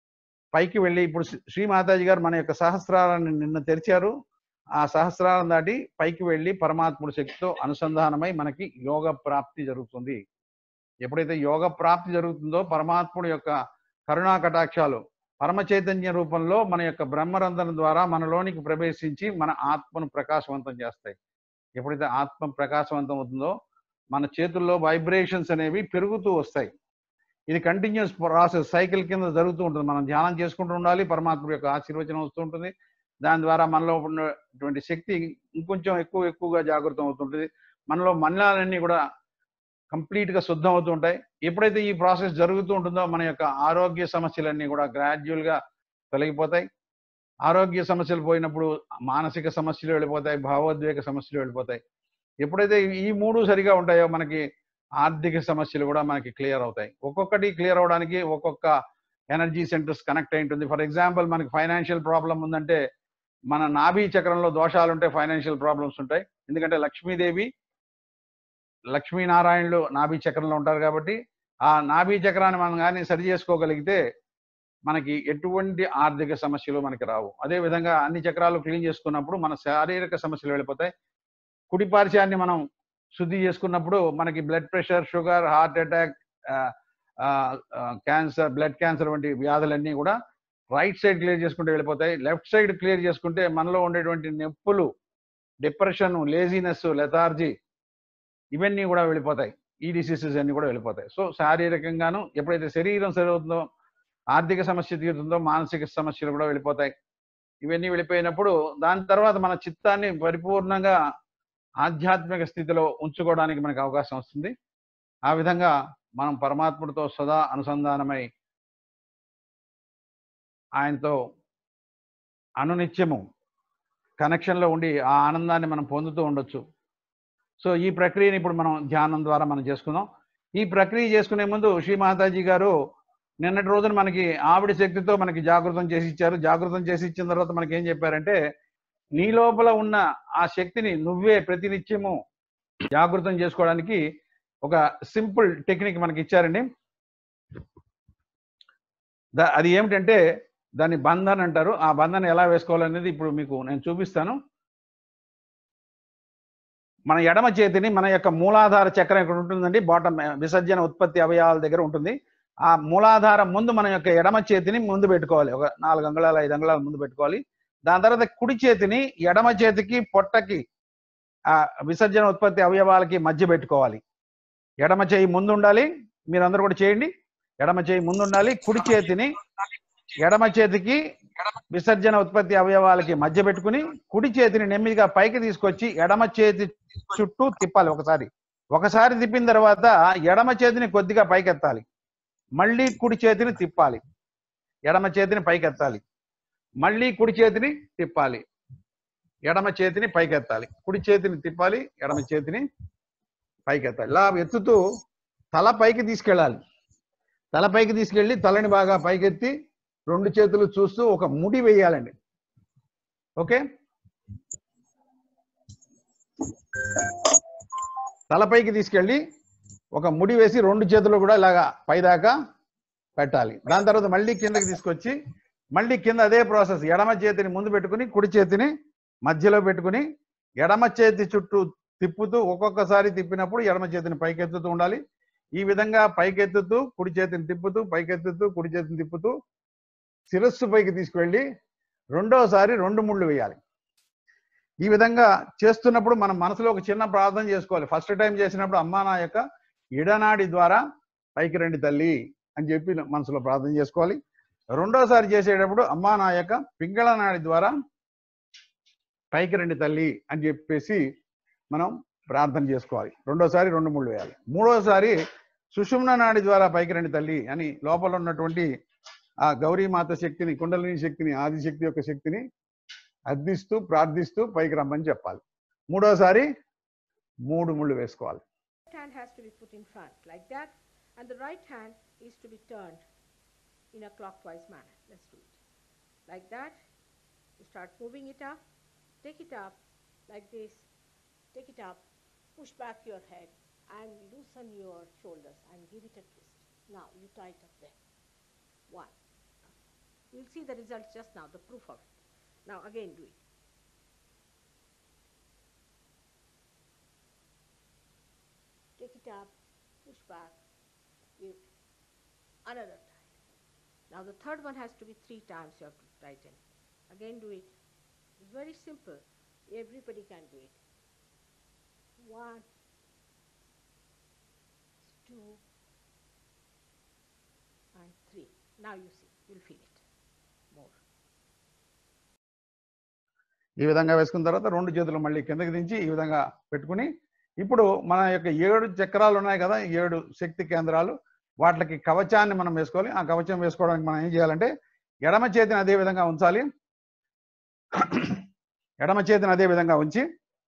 పైకి వెళ్ళి ఇప్పుడు శ్రీ- శ్రీ మాతాజీ గారు మన యొక్క సహస్రారాన్ని నిన్న తెరిచారు ఆ సహస్రారం దాటి పైకి వెళ్ళి పరమాత్ముడి శక్తితో అనుసంధానమై మనకి యోగ ప్రాప్తి జరుగుతుంది ఎప్పుడైతే యోగ ప్రాప్తి జరుగుతుందో పరమాత్ముడి యొక్క కరుణా కటాక్షాలు పరమ చైతన్య రూపంలో మన యొక్క బ్రహ్మరంధనం ద్వారా మనలోనికి ప్రవేశించి మన ఆత్మను ప్రకాశవంతం చేస్తాయి ఎప్పుడైతే ఆత్మ ప్రకాశవంతం అవుతుందో మన చేతుల్లో వైబ్రేషన్స్ అనేవి పెరుగుతూ వస్తాయి ఇది కంటిన్యూస్ ప్రాసెస్ సైకిల్ కింద జరుగుతూ ఉంటుంది మనం ధ్యానం చేసుకుంటూ ఉండాలి పరమాత్మ యొక్క ఆశీర్వచనం వస్తూ ఉంటుంది దాని ద్వారా మనలో ఉన్నటువంటి శక్తి ఇంకొంచెం ఎక్కువ ఎక్కువగా జాగృతం అవుతుంటుంది మనలో మలినాలన్నీ కూడా కంప్లీట్ గా శుద్ధం అవుతూ ఉంటాయి ఎప్పుడైతే ఈ ప్రాసెస్ జరుగుతూ ఉంటుందో మన యొక్క ఆరోగ్య సమస్యలన్నీ కూడా గ్రాడ్యువల్ గా తొలగిపోతాయి ఆరోగ్య సమస్యలు పోయినప్పుడు మానసిక సమస్యలు వెళ్ళిపోతాయి భావోద్వేగ సమస్యలు వెళ్ళిపోతాయి ఎప్పుడైతే ఈ మూడు సరిగా ఉంటాయో మనకి ఆర్థిక సమస్యలు కూడా మనకి క్లియర్ అవుతాయి ఒక్కొక్కటి క్లియర్ అవడానికి ఒక్కొక్క ఎనర్జీ సెంటర్స్ కనెక్ట్ అయి ఉంటుంది ఫర్ ఎగ్జాంపుల్ మనకి ఫైనాన్షియల్ ప్రాబ్లం ఉందంటే మన నాభి చక్రంలో దోషాలు ఉంటే ఫైనాన్షియల్ ప్రాబ్లమ్స్ ఉంటాయి ఎందుకంటే లక్ష్మీదేవి లక్ష్మీనారాయణులు నాభి చక్రంలో ఉంటారు కాబట్టి ఆ నాభి చక్రాన్ని మనం కానీ సరి చేసుకోగలిగితే మనకి ఎటువంటి ఆర్థిక సమస్యలు మనకి రావు అదే విధంగా అన్ని చక్రాలు క్లీన్ చేసుకున్నప్పుడు మన శారీరక సమస్యలు వెళ్ళిపోతాయి కుడి పార్శ్యాన్ని మనం శుద్ధి చేసుకున్నప్పుడు మనకి blood pressure sugar heart attack cancer blood cancer వంటి వ్యాధులన్నీ కూడా రైట్ సైడ్ క్లియర్ చేసుకుంటే వెళ్ళిపోతాయి లెఫ్ట్ సైడ్ క్లియర్ చేసుకుంటే మనలో ఉండేటువంటి నొప్పులు డిప్రెషన్ లేజినెస్ లెథార్జీ ఇవన్నీ కూడా వెళ్ళిపోతాయి ఈ డిసీజెస్ అన్ని కూడా వెళ్ళిపోతాయి సో శారీరకంగాను ఎప్పుడైతే శరీరం సరివుతుందో ఆర్థిక సమస్య తీరుతుందో మానసిక సమస్యలు కూడా వెళ్ళిపోతాయి ఇవన్నీ వెళ్ళిపోయినప్పుడు దాని తర్వాత మన చిత్తాన్ని పరిపూర్ణంగా ఆధ్యాత్మిక స్థితిలో ఉంచుకోవడానికి మనకు అవకాశం వస్తుంది ఆ విధంగా మనం పరమాత్ముడితో సదా అనుసంధానమై ఆయనతో అనునిత్యము కనెక్షన్లో ఉండి ఆ ఆనందాన్ని మనం పొందుతూ ఉండొచ్చు సో ఈ ప్రక్రియని ఇప్పుడు మనం ధ్యానం ద్వారా మనం చేసుకుందాం ఈ ప్రక్రియ చేసుకునే ముందు శ్రీ మాతాజీ గారు నిన్నటి రోజున మనకి ఆవిడ శక్తితో మనకి జాగృతం చేసి ఇచ్చారు జాగృతం చేసి ఇచ్చిన తర్వాత మనకి ఏం చెప్పారంటే నీ లోపల ఉన్న ఆ శక్తిని నువ్వే ప్రతినిత్యము జాగృతం చేసుకోవడానికి ఒక సింపుల్ టెక్నిక్ మనకి ఇచ్చారండి దా- అది ఏమిటంటే దాన్ని బంధన్ అంటారు ఆ బంధన్ ఎలా వేసుకోవాలనేది ఇప్పుడు మీకు నేను చూపిస్తాను మన ఎడమ చేతిని మన యొక్క మూలాధార చక్రం ఇక్కడ ఉంటుందండి బాటం విసర్జన ఉత్పత్తి అవయవాల దగ్గర ఉంటుంది ఆ మూలాధారం ముందు మన యొక్క ఎడమ చేతిని ముందు పెట్టుకోవాలి ఒక నాలుగు అంగుళాల ఐదు అంగుళాల ముందు పెట్టుకోవాలి దాని తర్వాత కుడి చేతిని ఎడమ చేతికి పొట్టకి ఆ విసర్జన ఉత్పత్తి అవయవాలకి మధ్య పెట్టుకోవాలి ఎడమ చేయి ముందు ఉండాలి మీరందరూ కూడా చేయండి ఎడమ చేయి ముందు ఉండాలి కుడి చేతిని ఎడమ చేతికి విసర్జన ఉత్పత్తి అవయవాలకి మధ్య పెట్టుకుని కుడి చేతిని నెమ్మదిగా పైకి తీసుకొచ్చి ఎడమ చేతి చుట్టూ తిప్పాలి ఒకసారి ఒకసారి తిప్పిన తర్వాత ఎడమ చేతిని కొద్దిగా పైకెత్తాలి మళ్ళీ కుడి చేతిని తిప్పాలి ఎడమ చేతిని పైకెత్తాలి మళ్ళీ కుడి చేతిని తిప్పాలి ఎడమ చేతిని పైకెత్తాలి కుడి చేతిని తిప్పాలి ఎడమ చేతిని పైకెత్తాలి ఇలా ఎత్తుతూ తల పైకి తీసుకెళ్ళాలి తల పైకి తీసుకెళ్ళి తలని బాగా పైకెత్తి రెండు చేతులు చూస్తూ ఒక ముడి వేయాలండి ఓకే తలపైకి తీసుకెళ్ళి ఒక ముడి వేసి రెండు చేతులు కూడా ఇలాగా పైదాకా పెట్టాలి దాని తర్వాత మళ్ళీ కిందకి తీసుకొచ్చి మళ్ళీ కింద అదే ప్రాసెస్ ఎడమ చేతిని ముందు పెట్టుకుని కుడి చేతిని మధ్యలో పెట్టుకుని ఎడమ చేతి చుట్టూ తిప్పుతూ ఒక్కొక్కసారి తిప్పినప్పుడు ఎడమ చేతిని పైకెత్తుతూ ఉండాలి ఈ విధంగా పైకెత్తుతూ కుడి చేతిని తిప్పుతూ పైకెత్తుతూ కుడి చేతిని తిప్పుతూ శిరస్సు పైకి తీసుకువెళ్ళి రెండోసారి రెండు ముళ్ళు వేయాలి ఈ విధంగా చేస్తున్నప్పుడు మనం మనసులో ఒక చిన్న ప్రార్థన చేసుకోవాలి ఫస్ట్ టైం చేసినప్పుడు అమ్మా నా యొక్క ఇడనాడి ద్వారా పైకి రండి తల్లి అని చెప్పి మనసులో ప్రార్థన చేసుకోవాలి రెండోసారి చేసేటప్పుడు అమ్మా నా యొక్క పింగళ నాడి ద్వారా పైకి రండి తల్లి అని చెప్పేసి మనం ప్రార్థన చేసుకోవాలి రెండోసారి రెండు ముళ్ళు వేయాలి మూడోసారి సుషుమ్న నాడి ద్వారా పైకి రండి తల్లి అని లోపల ఉన్నటువంటి ఆ గౌరీమాత శక్తిని కుండలిని శక్తిని ఆదిశక్తి యొక్క శక్తిని అర్థిస్తూ ప్రార్థిస్తూ పైకి రమ్మని చెప్పాలి మూడోసారి మూడు ముళ్ళు వేసుకోవాలి left hand has to be put in front like that and the right hand is to be turned in a clockwise manner. Let's do it. Like that, you start moving it up, take it up like this, take it up, push back your head and loosen your shoulders and give it a twist. Now you tie it up there. One. You'll see the results just now, the proof of it. Now again do it. take it up, push back, give another time. Now the third one has to be three times you have to tighten. Again do it. It's very simple. Everybody can do it. One, two, and three. Now you see, you'll feel it more. ఈ విధంగా వేసుకున్న తర్వాత రెండు చేతులు మళ్ళీ కిందకి దించి ఈ విధంగా పెట్టుకుని ఇప్పుడు మన యొక్క ఏడు చక్రాలు ఉన్నాయి కదా ఏడు శక్తి కేంద్రాలు వాటికి కవచాన్ని మనం వేసుకోవాలి ఆ కవచం వేసుకోవడానికి మనం ఏం చేయాలంటే ఎడమ చేతిని అదే విధంగా ఉంచాలి ఎడమ చేతిని అదే విధంగా ఉంచి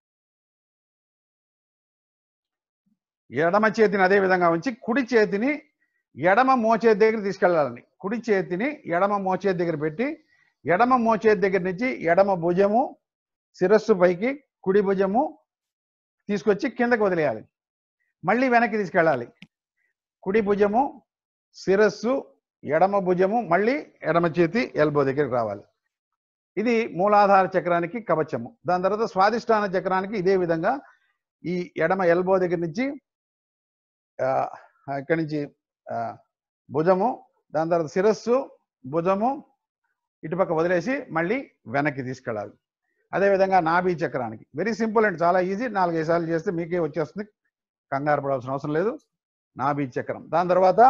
ఎడమ చేతిని అదే విధంగా ఉంచి కుడి చేతిని ఎడమ మోచేతి దగ్గర తీసుకెళ్ళాలండి కుడి చేతిని ఎడమ మోచేతి దగ్గర పెట్టి ఎడమ మోచేతి దగ్గర నుంచి ఎడమ భుజము శిరస్సు పైకి కుడి భుజము తీసుకొచ్చి కిందకి వదిలేయాలి మళ్ళీ వెనక్కి తీసుకెళ్ళాలి కుడి భుజము శిరస్సు ఎడమ భుజము మళ్ళీ ఎడమ చేతి ఎల్బో దగ్గరికి రావాలి ఇది మూలాధార చక్రానికి కవచము దాని తర్వాత స్వాదిష్టాన చక్రానికి ఇదే విధంగా ఈ ఎడమ ఎల్బో దగ్గర నుంచి ఆ, ఇక్కడి నుంచి ఆ, భుజము దాని తర్వాత శిరస్సు భుజము ఇటుపక్క వదిలేసి మళ్ళీ వెనక్కి తీసుకెళ్ళాలి అదేవిధంగా నాభి చక్రానికి వెరీ సింపుల్ అండ్ చాలా ఈజీ నాలుగైదు సార్లు చేస్తే మీకే వచ్చేస్తుంది కంగారు పడాల్సిన అవసరం లేదు నాభి చక్రం దాని తర్వాత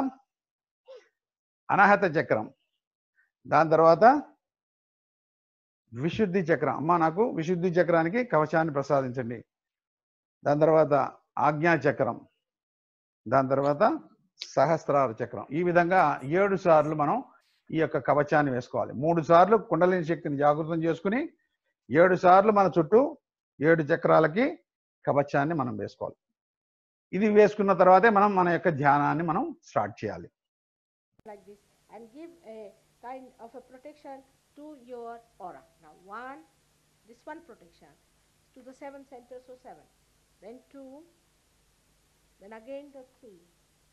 అనాహత చక్రం దాని తర్వాత విశుద్ధి చక్రం అమ్మ నాకు విశుద్ధి చక్రానికి కవచాన్ని ప్రసాదించండి దాని తర్వాత ఆజ్ఞా చక్రం దాని తర్వాత సహస్రార చక్రం ఈ విధంగా ఏడు సార్లు మనం ఈ యొక్క కవచాన్ని వేసుకోవాలి మూడు సార్లు కుండలిని శక్తిని జాగృతం చేసుకుని ఏడు సార్లు మన చుట్టూ ఏడు చక్రాలకి కవచాన్ని మనం వేసుకోవాలి ఇది వేసుకున్న తర్వాతే మనం మన యొక్క ధ్యానాన్ని మనం స్టార్ట్ చేయాలి like this and give a kind of a protection to your aura. Now one, this one protection to the seven centers, so seven. Then two, then again the three,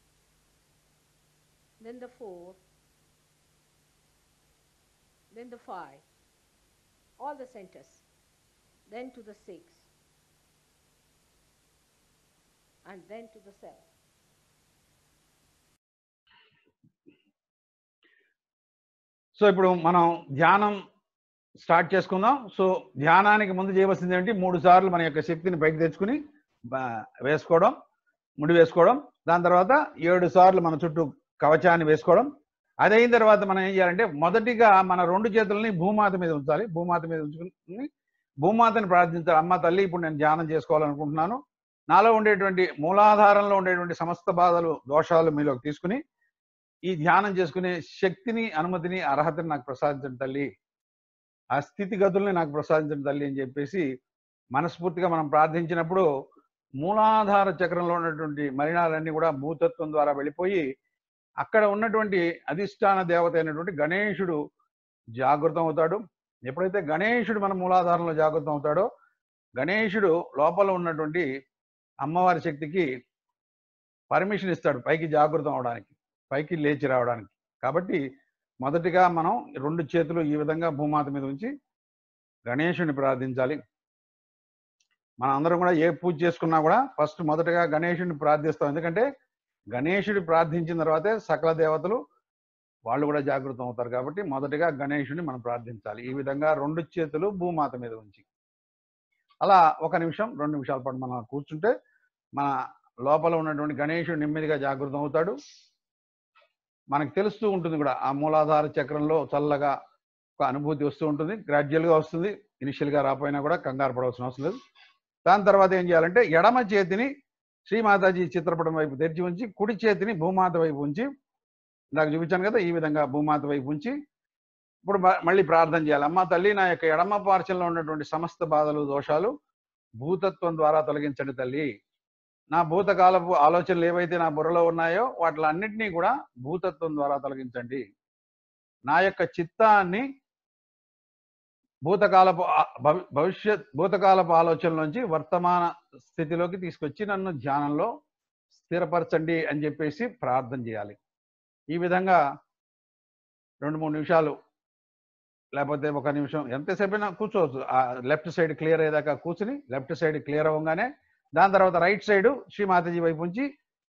then the four, then the five, all the centers, then to the six, and then to the seven. So ఇప్పుడు మనం ధ్యానం start చేసుకుందాం so ధ్యానానికి ముందు చేయవలసింది ఏంటి మూడు సార్లు మన యొక్క శక్తిని పైకి తెచ్చుకుని బా- వేసుకోవడం ముడి వేసుకోవడం దాని తర్వాత ఏడు సార్లు మన చుట్టూ కవచాన్ని వేసుకోవడం అది అయిన తర్వాత మనం ఏం చేయాలంటే మొదటిగా మన రెండు చేతులని భూమాత మీద ఉంచాలి భూమాత మీద ఉంచుకుని భూమాతని ప్రార్థించాలి అమ్మ తల్లి ఇప్పుడు నేను ధ్యానం చేసుకోవాలనుకుంటున్నాను నాలో ఉండేటువంటి మూలాధారంలో ఉండేటువంటి సమస్త బాధలు దోషాలు మీలోకి తీసుకుని ఈ ధ్యానం చేసుకునే శక్తిని అనుమతిని అర్హతని నాకు ప్రసాదించండి తల్లి ఆ స్థితిగతుల్ని నాకు ప్రసాదించండి తల్లి అని చెప్పేసి మనస్ఫూర్తిగా మనం ప్రార్థించినప్పుడు మూలాధార చక్రంలో ఉన్నటువంటి మలినాలన్నీ కూడా భూతత్వం ద్వారా వెళ్ళిపోయి అక్కడ ఉన్నటువంటి అధిష్టాన దేవత అయినటువంటి గణేశుడు జాగృతం అవుతాడు ఎప్పుడైతే గణేశుడు మన మూలాధారంలో జాగృతం అవుతాడో గణేశుడు లోపల ఉన్నటువంటి అమ్మవారి శక్తికి పర్మిషన్ ఇస్తాడు పైకి జాగృతం అవడానికి పైకి లేచి రావడానికి కాబట్టి మొదటిగా మనం రెండు చేతులు ఈ విధంగా భూమాత మీద ఉంచి గణేశుని ప్రార్థించాలి మన అందరం కూడా ఏ పూజ చేసుకున్నా కూడా ఫస్ట్ మొదటగా గణేశుని ప్రార్థిస్తాం ఎందుకంటే గణేశుడి ప్రార్థించిన తర్వాతే సకల దేవతలు వాళ్ళు కూడా జాగృతం అవుతారు కాబట్టి మొదటగా గణేశుని మనం ప్రార్థించాలి ఈ విధంగా రెండు చేతులు భూమాత మీద ఉంచి అలా ఒక నిమిషం రెండు నిమిషాల పాటు మనం కూర్చుంటే మన లోపల ఉన్నటువంటి గణేశుడు నెమ్మదిగా జాగృతం అవుతాడు మనకు తెలుస్తూ ఉంటుంది కూడా ఆ మూలాధార చక్రంలో చల్లగా ఒక అనుభూతి వస్తూ ఉంటుంది గ్రాడ్యువల్గా వస్తుంది ఇనిషియల్గా రాపోయినా కూడా కంగారు పడవలసిన అవసరం లేదు దాని తర్వాత ఏం చేయాలంటే ఎడమ చేతిని శ్రీమాతాజీ చిత్రపటం వైపు తెరిచి ఉంచి కుడి చేతిని భూమాత వైపు ఉంచి ఇందాక చూపించాను కదా ఈ విధంగా భూమాత వైపు ఉంచి ఇప్పుడు మ- మళ్ళీ ప్రార్థన చేయాలి అమ్మ తల్లి నా యొక్క ఎడమ పార్శ్వంలో ఉన్నటువంటి సమస్త బాధలు దోషాలు భూతత్వం ద్వారా తొలగించండి తల్లి నా భూతకాలపు ఆలోచనలు ఏవైతే నా బుర్రలో ఉన్నాయో వాటిలన్నింటినీ కూడా భూతత్వం ద్వారా తొలగించండి నా యొక్క చిత్తాన్ని భూతకాలపు ఆ- భవి- భవిష్యత్ భూతకాలపు ఆలోచనలోంచి వర్తమాన స్థితిలోకి తీసుకొచ్చి నన్ను ధ్యానంలో స్థిరపరచండి అని చెప్పేసి ప్రార్థన చేయాలి ఈ విధంగా రెండు మూడు నిమిషాలు లేకపోతే ఒక నిమిషం ఎంతసేపు అయినా కూర్చోవచ్చు ఆ లెఫ్ట్ సైడ్ క్లియర్ అయ్యేదాకా కూర్చుని లెఫ్ట్ సైడ్ క్లియర్ అవ్వగానే దాని తర్వాత రైట్ సైడ్ శ్రీ మాతాజీ వైపు ఉంచి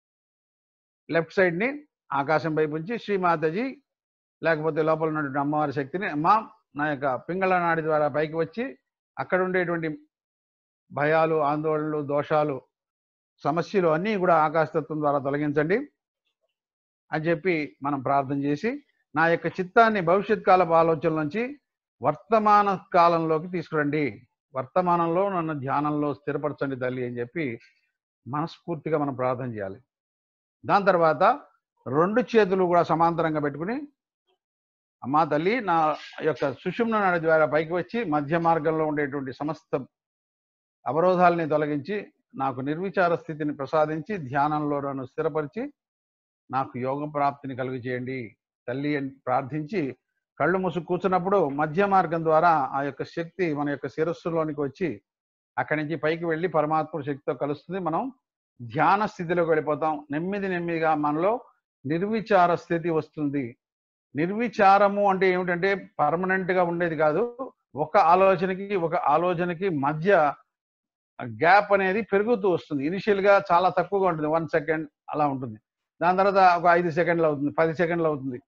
లెఫ్ట్ సైడ్ని ఆకాశం వైపు ఉంచి శ్రీ మాతాజీ లేకపోతే లోపల ఉన్నటువంటి అమ్మవారి శక్తిని అమ్మ నా యొక్క పింగళ నాడి ద్వారా పైకి వచ్చి అక్కడ ఉండేటువంటి భయాలు ఆందోళనలు దోషాలు సమస్యలు అన్నీ కూడా ఆకాశతత్వం ద్వారా తొలగించండి అని చెప్పి మనం ప్రార్థన చేసి నా యొక్క చిత్తాన్ని భవిష్యత్ కాలపు ఆలోచనల నుంచి వర్తమాన కాలంలోకి తీసుకురండి వర్తమానంలో నన్ను ధ్యానంలో స్థిరపరచండి తల్లి అని చెప్పి మనస్ఫూర్తిగా మనం ప్రార్థన చేయాలి దాని తర్వాత రెండు చేతులు కూడా సమాంతరంగా పెట్టుకుని అమ్మా తల్లి నా యొక్క సుషుమ్న నడి ద్వారా పైకి వచ్చి మధ్య మార్గంలో ఉండేటువంటి సమస్త అవరోధాలని తొలగించి నాకు నిర్విచార స్థితిని ప్రసాదించి ధ్యానంలో నన్ను స్థిరపరిచి నాకు యోగ ప్రాప్తిని కలుగు చేయండి తల్లి అని ప్రార్థించి కళ్ళు మూసు కూర్చున్నప్పుడు మధ్య మార్గం ద్వారా ఆ యొక్క శక్తి మన యొక్క శిరస్సులోనికి వచ్చి అక్కడి నుంచి పైకి వెళ్ళి పరమాత్మ శక్తితో కలుస్తుంది మనం ధ్యాన స్థితిలోకి వెళ్ళిపోతాం నెమ్మది నెమ్మదిగా మనలో నిర్విచార స్థితి వస్తుంది నిర్విచారము అంటే ఏమిటంటే పర్మనెంట్ గా ఉండేది కాదు ఒక ఆలోచనకి ఒక ఆలోచనకి మధ్య గ్యాప్ అనేది పెరుగుతూ వస్తుంది ఇనిషియల్ గా చాలా తక్కువగా ఉంటుంది వన్ సెకండ్ అలా ఉంటుంది దాని తర్వాత ఒక ఐదు సెకండ్లు అవుతుంది పది సెకండ్లు అవుతుంది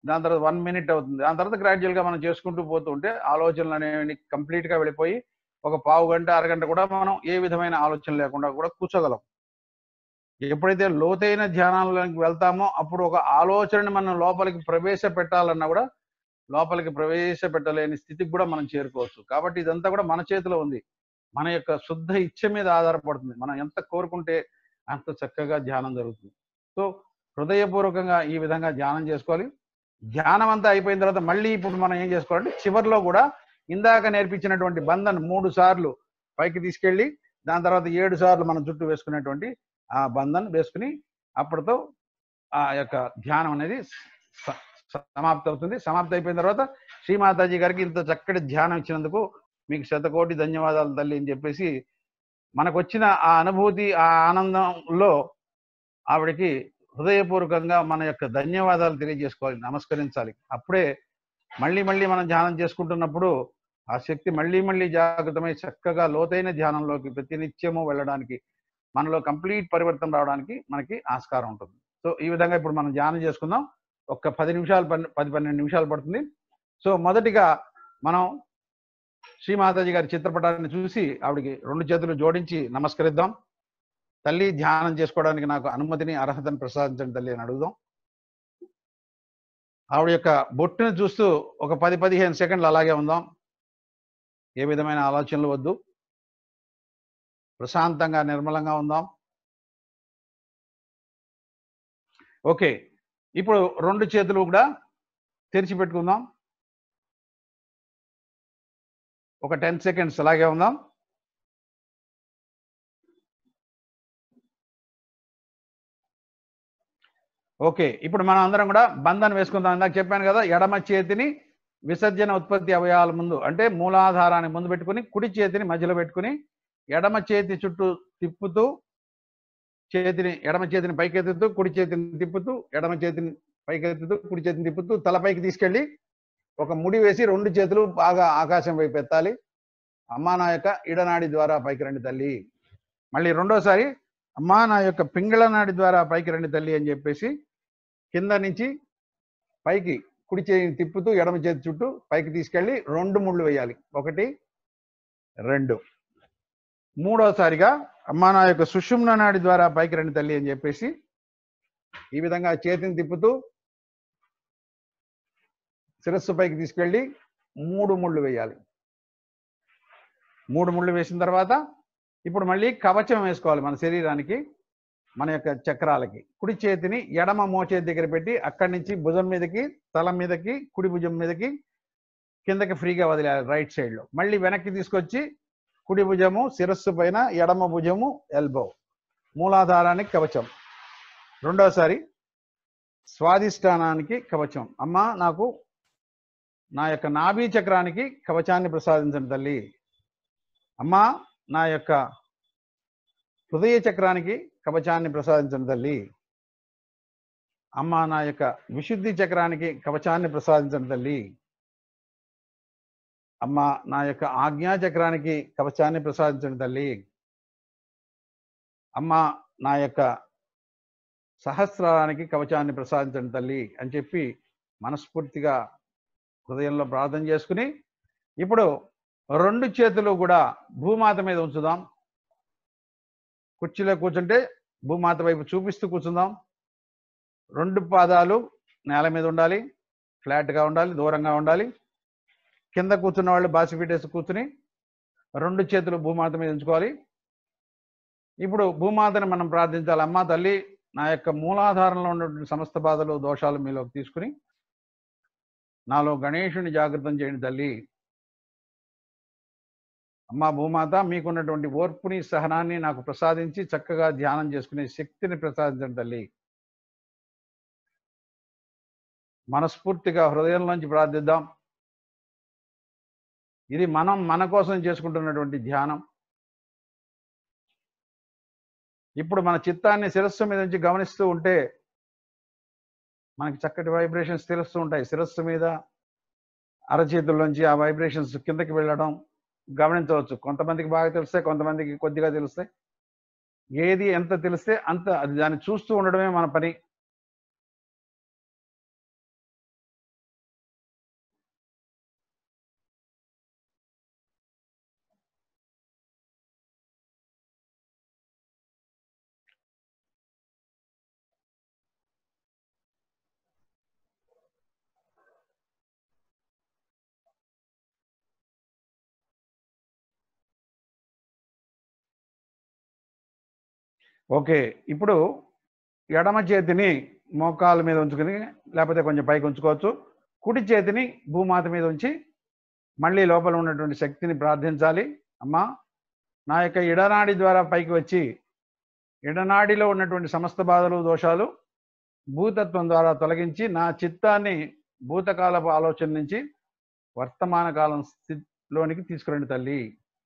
దాని తర్వాత వన్ మినిట్ అవుతుంది దాని తర్వాత gradual గా మనం చేసుకుంటూ పోతూ ఉంటే ఆలోచనలు అనేవి complete గా వెళ్ళిపోయి ఒక పావు గంట అరగంట కూడా మనం ఏ విధమైన ఆలోచన లేకుండా కూడా కూర్చోగలం ఎప్పుడైతే లోతైన ధ్యానాలకు వెళ్తామో అప్పుడు ఒక ఆలోచనని మనం లోపలికి ప్రవేశపెట్టాలన్నా కూడా లోపలికి ప్రవేశపెట్టలేని స్థితికి కూడా మనం చేరుకోవచ్చు కాబట్టి ఇదంతా కూడా మన చేతిలో ఉంది మన యొక్క శుద్ధ ఇచ్చ మీద ఆధారపడుతుంది మనం ఎంత కోరుకుంటే అంత చక్కగా ధ్యానం జరుగుతుంది సో హృదయపూర్వకంగా ఈ విధంగా ధ్యానం చేసుకోవాలి ధ్యానం అంతా అయిపోయిన తర్వాత మళ్ళీ ఇప్పుడు మనం ఏం చేసుకోవాలంటే చివరిలో కూడా ఇందాక నేర్పించినటువంటి బంధన్ మూడు సార్లు పైకి తీసుకెళ్ళి దాని తర్వాత ఏడు సార్లు మనం చుట్టూ వేసుకునేటువంటి ఆ బంధన్ వేసుకుని అప్పటితో ఆ యొక్క ధ్యానం అనేది స- సమాప్తి అవుతుంది సమాప్తి అయిపోయిన తర్వాత శ్రీమాతాజీ గారికి ఇంత చక్కటి ధ్యానం ఇచ్చినందుకు మీకు శతకోటి ధన్యవాదాలు తల్లి అని చెప్పేసి మనకు వచ్చిన ఆ అనుభూతి ఆ ఆనందంలో ఆవిడకి హృదయపూర్వకంగా మన యొక్క ధన్యవాదాలు తెలియజేసుకోవాలి నమస్కరించాలి అప్పుడే మళ్ళీ మళ్ళీ మనం ధ్యానం చేసుకుంటున్నప్పుడు ఆ శక్తి మళ్ళీ మళ్ళీ జాగృతమై చక్కగా లోతైన ధ్యానంలోకి ప్రతినిత్యము వెళ్ళడానికి మనలో కంప్లీట్ పరివర్తన రావడానికి మనకి ఆస్కారం ఉంటుంది సో ఈ విధంగా ఇప్పుడు మనం ధ్యానం చేసుకుందాం ఒక్క పది నిమిషాలు పన్నె- పది పన్నెండు నిమిషాలు పడుతుంది సో మొదటిగా మనం శ్రీమాతాజీ గారి చిత్రపటాన్ని చూసి ఆవిడకి రెండు చేతులు జోడించి నమస్కరిద్దాం తల్లి ధ్యానం చేసుకోవడానికి నాకు అనుమతిని అర్హతను ప్రసాదించండి తల్లి అని అడుగుదాం ఆవిడ యొక్క బొట్టుని చూస్తూ ఒక పది పదిహేను సెకండ్లు అలాగే ఉందాం ఏ విధమైన ఆలోచనలు వద్దు ప్రశాంతంగా నిర్మలంగా ఉందాం ఓకే ఇప్పుడు రెండు చేతులు కూడా తెరిచి పెట్టుకుందాం ఒక టెన్ సెకండ్స్ అలాగే ఉందాం ఓకే ఇప్పుడు మనం అందరం కూడా బంధన వేసుకుందాం ఇందాక చెప్పాను కదా ఎడమ చేతిని విసర్జన ఉత్పత్తి అవయవాల ముందు అంటే మూలాధారాన్ని ముందు పెట్టుకుని కుడి చేతిని మధ్యలో పెట్టుకుని ఎడమ చేతి చుట్టూ తిప్పుతూ చేతిని ఎడమ చేతిని పైకెత్తుతూ కుడి చేతిని తిప్పుతూ ఎడమ చేతిని పైకెత్తుతూ కుడి చేతిని తిప్పుతూ తలపైకి తీసుకెళ్ళి ఒక ముడి వేసి రెండు చేతులు బాగా ఆకాశం వైపు ఎత్తాలి అమ్మా నా యొక్క ఇడనాడి ద్వారా పైకి రండి తల్లి మళ్ళీ రెండోసారి అమ్మా నా యొక్క పింగళ నాడి ద్వారా పైకి రండి తల్లి అని చెప్పేసి కింద నుంచి పైకి కుడి చేతిని తిప్పుతూ ఎడమ చేతి చుట్టూ పైకి తీసుకెళ్ళి రెండు ముళ్ళు వేయాలి ఒకటి రెండు మూడోసారిగా అమ్మా నా యొక్క సుషుమ్న నాడి ద్వారా పైకి రండి తల్లి అని చెప్పేసి ఈ విధంగా చేతిని తిప్పుతూ శిరస్సు పైకి తీసుకెళ్ళి మూడు ముళ్ళు వేయాలి మూడు ముళ్ళు వేసిన తర్వాత ఇప్పుడు మళ్ళీ కవచం వేసుకోవాలి మన శరీరానికి మన యొక్క చక్రాలకి కుడి చేతిని ఎడమ మోచేతి దగ్గర పెట్టి అక్కడి నుంచి భుజం మీదకి తల మీదకి కుడి భుజం మీదకి కిందకి ఫ్రీగా వదిలేయాలి రైట్ సైడ్లో మళ్ళీ వెనక్కి తీసుకొచ్చి కుడి భుజము శిరస్సు పైన ఎడమ భుజము ఎల్బో మూలాధారానికి కవచం రెండోసారి స్వాధిష్టానానికి కవచం అమ్మ నాకు నా యొక్క నాభీ చక్రానికి కవచాన్ని ప్రసాదించండి తల్లి అమ్మా నా యొక్క హృదయ చక్రానికి కవచాన్ని ప్రసాదించండి తల్లి అమ్మా నా యొక్క విశుద్ధి చక్రానికి కవచాన్ని ప్రసాదించండి తల్లి అమ్మా నా యొక్క ఆజ్ఞా చక్రానికి కవచాన్ని ప్రసాదించండి తల్లి అమ్మా నా యొక్క సహస్రానికి కవచాన్ని ప్రసాదించండి తల్లి అని చెప్పి మనస్ఫూర్తిగా హృదయంలో ప్రార్థన చేసుకుని ఇప్పుడు రెండు చేతులు కూడా భూమాత మీద ఉంచుదాం కుర్చీలో కూర్చుంటే భూమాత వైపు చూపిస్తూ కూర్చుందాం రెండు పాదాలు నేల మీద ఉండాలి ఫ్లాట్గా ఉండాలి దూరంగా ఉండాలి కింద కూర్చున్న వాళ్ళు బాసి పెట్టేసి కూర్చుని రెండు చేతులు భూమాత మీద ఉంచుకోవాలి ఇప్పుడు భూమాతని మనం ప్రార్థించాలి అమ్మా తల్లి నా యొక్క మూలాధారంలో ఉన్నటువంటి సమస్త బాధలు దోషాలు మీలోకి తీసుకుని నాలో గణేషుని జాగృతం చేయండి తల్లి అమ్మా భూమాత మీకున్నటువంటి ఓర్పుని సహనాన్ని నాకు ప్రసాదించి చక్కగా ధ్యానం చేసుకునే శక్తిని ప్రసాదించండి తల్లి మనస్ఫూర్తిగా హృదయంలోంచి ప్రార్థిద్దాం ఇది మనం మన కోసం చేసుకుంటున్నటువంటి ధ్యానం ఇప్పుడు మన చిత్తాన్ని శిరస్సు మీద నుంచి గమనిస్తూ ఉంటే మనకి చక్కటి వైబ్రేషన్స్ తెలుస్తూ ఉంటాయి శిరస్సు మీద అరచేతుల్లోంచి ఆ వైబ్రేషన్స్ కిందకి వెళ్ళడం గమనించవచ్చు కొంతమందికి బాగా తెలుస్తాయి కొంతమందికి కొద్దిగా తెలుస్తాయి ఏది ఎంత తెలిస్తే అంత అది దాన్ని చూస్తూ ఉండడమే మన పని ఓకే ఇప్పుడు ఎడమ చేతిని మోకాల మీద ఉంచుకుని లేకపోతే కొంచెం పైకి ఉంచుకోవచ్చు కుడి చేతిని భూమాత మీద ఉంచి మళ్ళీ లోపల ఉన్నటువంటి శక్తిని ప్రార్థించాలి అమ్మా నా యొక్క ఇడనాడి ద్వారా పైకి వచ్చి ఇడనాడిలో ఉన్నటువంటి సమస్త బాధలు దోషాలు భూతత్వం ద్వారా తొలగించి నా చిత్తాన్ని భూతకాలపు ఆలోచన నుంచి వర్తమాన కాలం స్థితిలోనికి తీసుకురండి తల్లి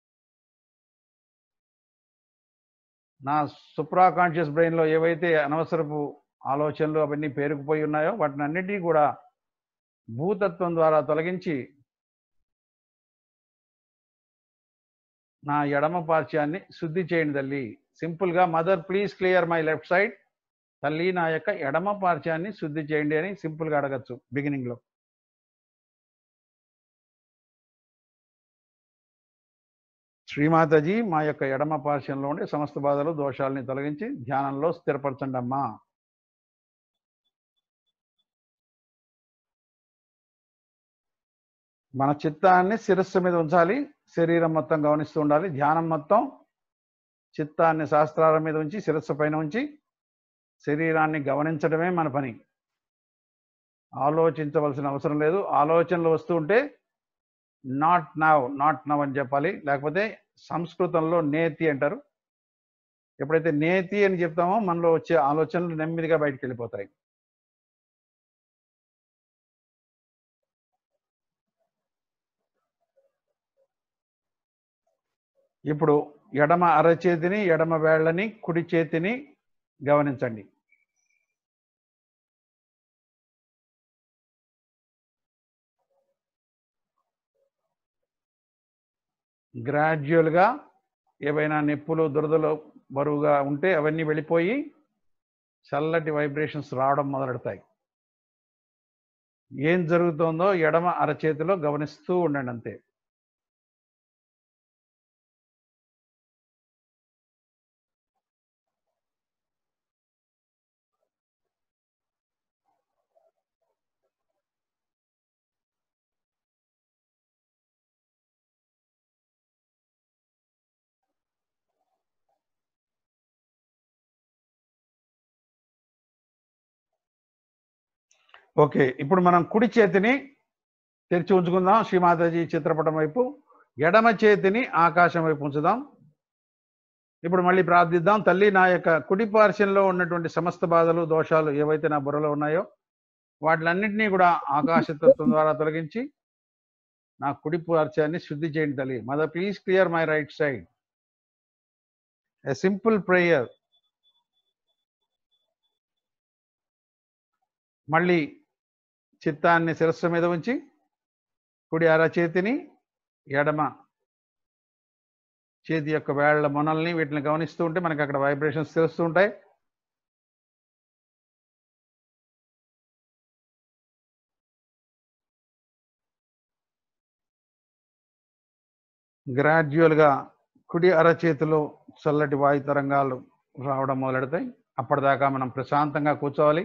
నా సుప్రా కాన్షియస్ బ్రెయిన్లో ఏవైతే అనవసరపు ఆలోచనలు అవన్నీ పేరుకుపోయి ఉన్నాయో వాటిని అన్నిటినీ కూడా భూతత్వం ద్వారా తొలగించి నా ఎడమ పార్శ్యాన్ని శుద్ధి చేయండి తల్లి సింపుల్గా mother please clear my left side తల్లి నా యొక్క ఎడమ పార్శ్యాన్ని శుద్ధి చేయండి అని సింపుల్గా అడగచ్చు బిగినింగ్లో శ్రీమాతాజీ మా యొక్క ఎడమ పార్శ్యంలో ఉండే సమస్త బాధలు దోషాలని తొలగించి ధ్యానంలో స్థిరపరచండి అమ్మా మన చిత్తాన్ని శిరస్సు మీద ఉంచాలి శరీరం మొత్తం గమనిస్తూ ఉండాలి ధ్యానం మొత్తం చిత్తాన్ని శాస్త్రాల మీద ఉంచి శిరస్సు పైన ఉంచి శరీరాన్ని గమనించడమే మన పని ఆలోచించవలసిన అవసరం లేదు ఆలోచనలు వస్తూ ఉంటే నాట్ నవ్ నాట్ నవ్ అని చెప్పాలి లేకపోతే సంస్కృతంలో నేతి అంటారు ఎప్పుడైతే నేతి అని చెప్తామో మనలో వచ్చే ఆలోచనలు నెమ్మదిగా బయటికి వెళ్ళిపోతాయి ఇప్పుడు ఎడమ అరచేతిని ఎడమ వేళ్ళని కుడి చేతిని గమనించండి గ్రాడ్యువల్గా ఏవైనా నొప్పులు దురదలు బరువుగా ఉంటే అవన్నీ వెళ్ళిపోయి చల్లటి వైబ్రేషన్స్ రావడం మొదలెడతాయి ఏం జరుగుతుందో ఎడమ అరచేతిలో గమనిస్తూ ఉండండి అంతే ఓకే ఇప్పుడు మనం కుడి చేతిని తెరిచి ఉంచుకుందాం శ్రీమాతాజీ చిత్రపటం వైపు ఎడమ చేతిని ఆకాశం వైపు ఉంచుదాం ఇప్పుడు మళ్ళీ ప్రార్థిద్దాం తల్లి నా యొక్క కుడి పార్శ్యంలో ఉన్నటువంటి సమస్త బాధలు దోషాలు ఏవైతే నా బుర్రలో ఉన్నాయో వాటిలన్నింటినీ కూడా ఆకాశతత్వం ద్వారా తొలగించి నా కుడి పార్శ్యాన్ని శుద్ధి చేయండి తల్లి mother please clear my right side a simple prayer మళ్ళీ చిత్తాన్ని శిరస్సు మీద ఉంచి కుడి అరచేతిని ఎడమ చేతి యొక్క వేళ్ల మొనల్ని వీటిని గమనిస్తూ ఉంటే మనకి అక్కడ వైబ్రేషన్స్ తెలుస్తూ ఉంటాయి గ్రాడ్యువల్గా కుడి అరచేతిలో చల్లటి వాయు తరంగాలు రావడం మొదలెడతాయి అప్పటిదాకా మనం ప్రశాంతంగా కూర్చోవాలి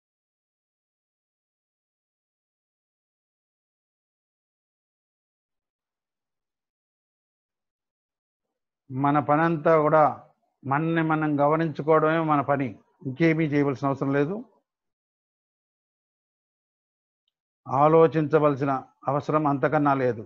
మన పనంతా కూడా మనని మనం గమనించుకోవడమే మన పని ఇంకేమీ చేయవలసిన అవసరం లేదు ఆలోచించవలసిన అవసరం అంతకన్నా లేదు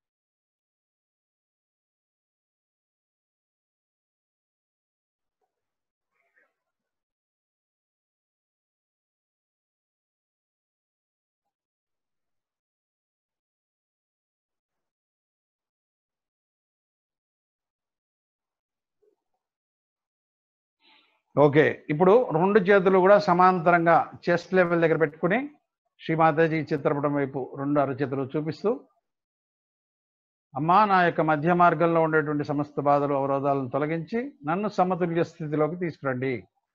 ఓకే ఇప్పుడు రెండు చేతులు కూడా సమాంతరంగా చెస్ట్ లెవెల్ దగ్గర పెట్టుకుని శ్రీమాతాజీ చిత్రపటం వైపు రెండు అరచేతులు చూపిస్తూ అమ్మా నా యొక్క మధ్య మార్గంలో ఉండేటువంటి సమస్త బాధలు అవరోధాలను తొలగించి నన్ను సమతుల్య స్థితిలోకి తీసుకురండి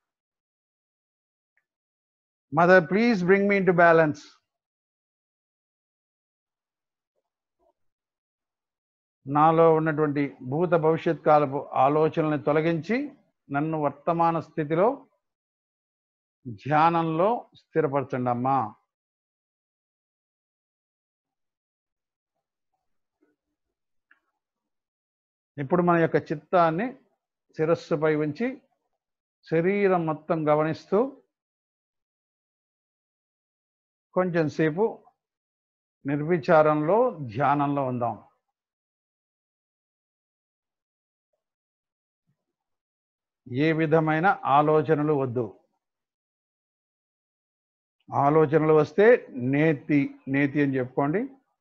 mother please bring me into balance నాలో ఉన్నటువంటి భూత భవిష్యత్ కాలపు ఆలోచనల్ని తొలగించి నన్ను వర్తమాన స్థితిలో ధ్యానంలో స్థిరపరచండి అమ్మా ఇప్పుడు మన యొక్క చిత్తాన్ని శిరస్సుపై ఉంచి శరీరం మొత్తం గమనిస్తూ కొంచెం సేపు నిర్విచారంలో ధ్యానంలో ఉందాం ఏ విధమైన ఆలోచనలు వద్దు ఆలోచనలు వస్తే నేతి నేతి అని చెప్పుకోండి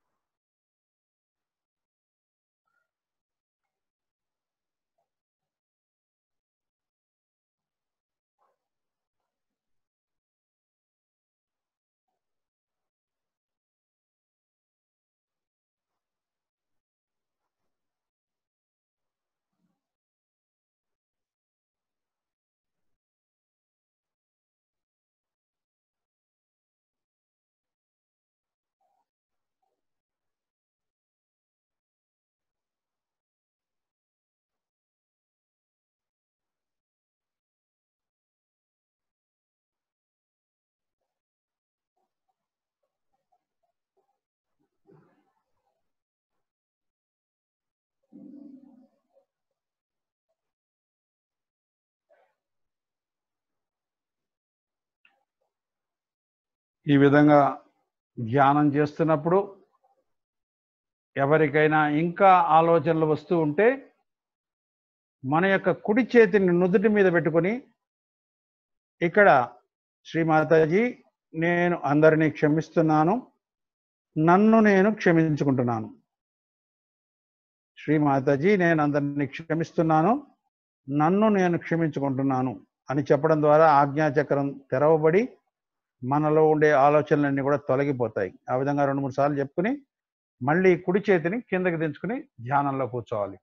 ఈ విధంగా ధ్యానం చేస్తున్నప్పుడు ఎవరికైనా ఇంకా ఆలోచనలు వస్తూ ఉంటే మన యొక్క కుడి చేతిని నుదుటి మీద పెట్టుకొని ఇక్కడ శ్రీమాతాజీ నేను అందరినీ క్షమిస్తున్నాను నన్ను నేను క్షమించుకుంటున్నాను శ్రీమాతాజీ నేను అందరినీ క్షమిస్తున్నాను నన్ను నేను క్షమించుకుంటున్నాను అని చెప్పడం ద్వారా ఆజ్ఞాచక్రం తెరవబడి మనలో ఉండే ఆలోచనలన్నీ కూడా తొలగిపోతాయి ఆ విధంగా రెండు మూడు సార్లు చెప్పుకుని మళ్ళీ కుడి చేతిని కిందకి దించుకుని ధ్యానంలో కూర్చోవాలి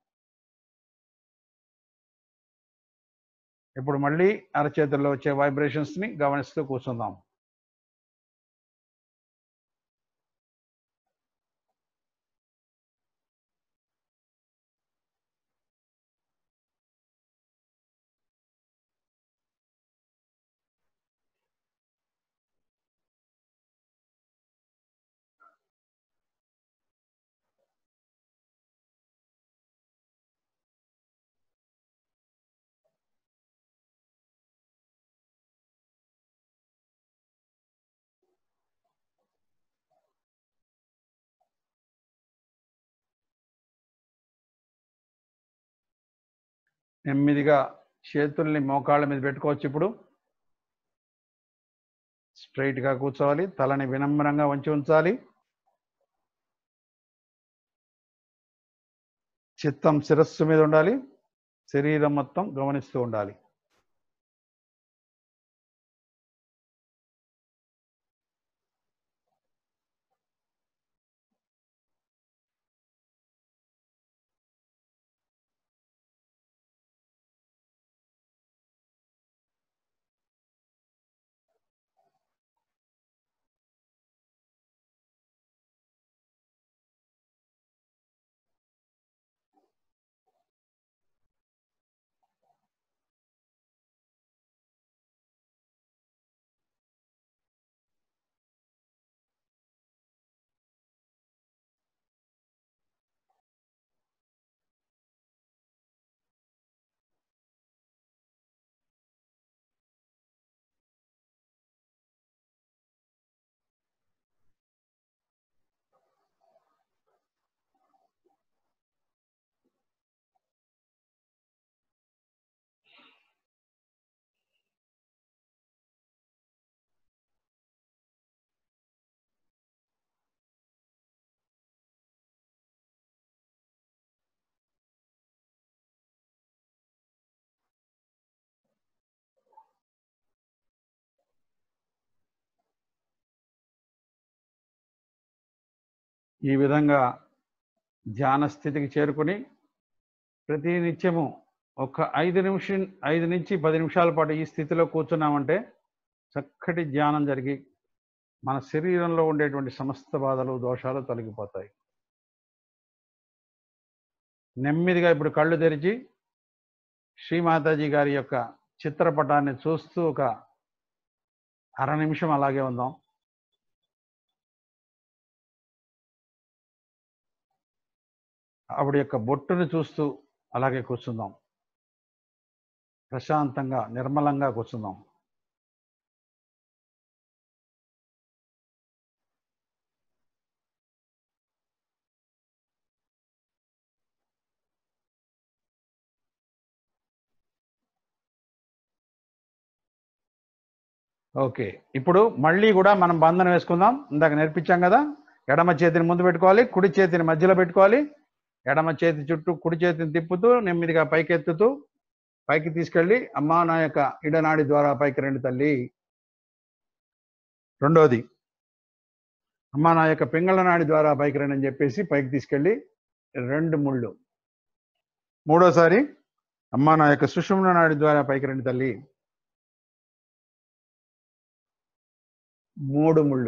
ఇప్పుడు మళ్ళీ అరచేతుల్లో వచ్చే వైబ్రేషన్స్ ని గమనిస్తూ కూర్చుందాం నెమ్మదిగా చేతుల్ని మోకాళ్ళ మీద పెట్టుకోవచ్చు ఇప్పుడు స్ట్రైట్ గా కూర్చోవాలి తలని వినమ్రంగా వంచి ఉంచాలి చిత్తం శిరస్సు మీద ఉండాలి శరీరం మొత్తం గమనిస్తూ ఉండాలి ఈ విధంగా ధ్యాన స్థితికి చేరుకుని ప్రతి నిత్యము ఒక ఐదు నిమిషం ఐదు నుంచి పది నిమిషాల పాటు ఈ స్థితిలో కూర్చున్నామంటే చక్కటి ధ్యానం జరిగి మన శరీరంలో ఉండేటువంటి సమస్త బాధలు దోషాలు తొలగిపోతాయి నెమ్మదిగా ఇప్పుడు కళ్ళు తెరిచి శ్రీమాతాజీ గారి యొక్క చిత్రపటాన్ని చూస్తూ ఒక అర నిమిషం అలాగే ఉందాం ఆవిడ యొక్క బొట్టును చూస్తూ అలాగే కూర్చుందాం ప్రశాంతంగా నిర్మలంగా కూర్చుందాం ఓకే ఇప్పుడు మళ్ళీ కూడా మనం బంధన వేసుకుందాం ఇందాక నేర్పించాం కదా ఎడమ చేతిని ముందు పెట్టుకోవాలి కుడి చేతిని మధ్యలో పెట్టుకోవాలి ఎడమ చేతి చుట్టూ కుడి చేతిని తిప్పుతూ నెమ్మదిగా పైకి ఎత్తుతూ పైకి తీసుకెళ్ళి అమ్మా నా యొక్క ఇడనాడి ద్వారా పైకి రెండు తల్లి రెండోది అమ్మా నా యొక్క పింగళ నాడి ద్వారా పైకి రండి అని చెప్పేసి పైకి తీసుకెళ్ళి రెండు ముళ్ళు మూడోసారి అమ్మా నా యొక్క సుషుమ్న నాడి ద్వారా పైకి రండి తల్లి మూడు ముళ్ళు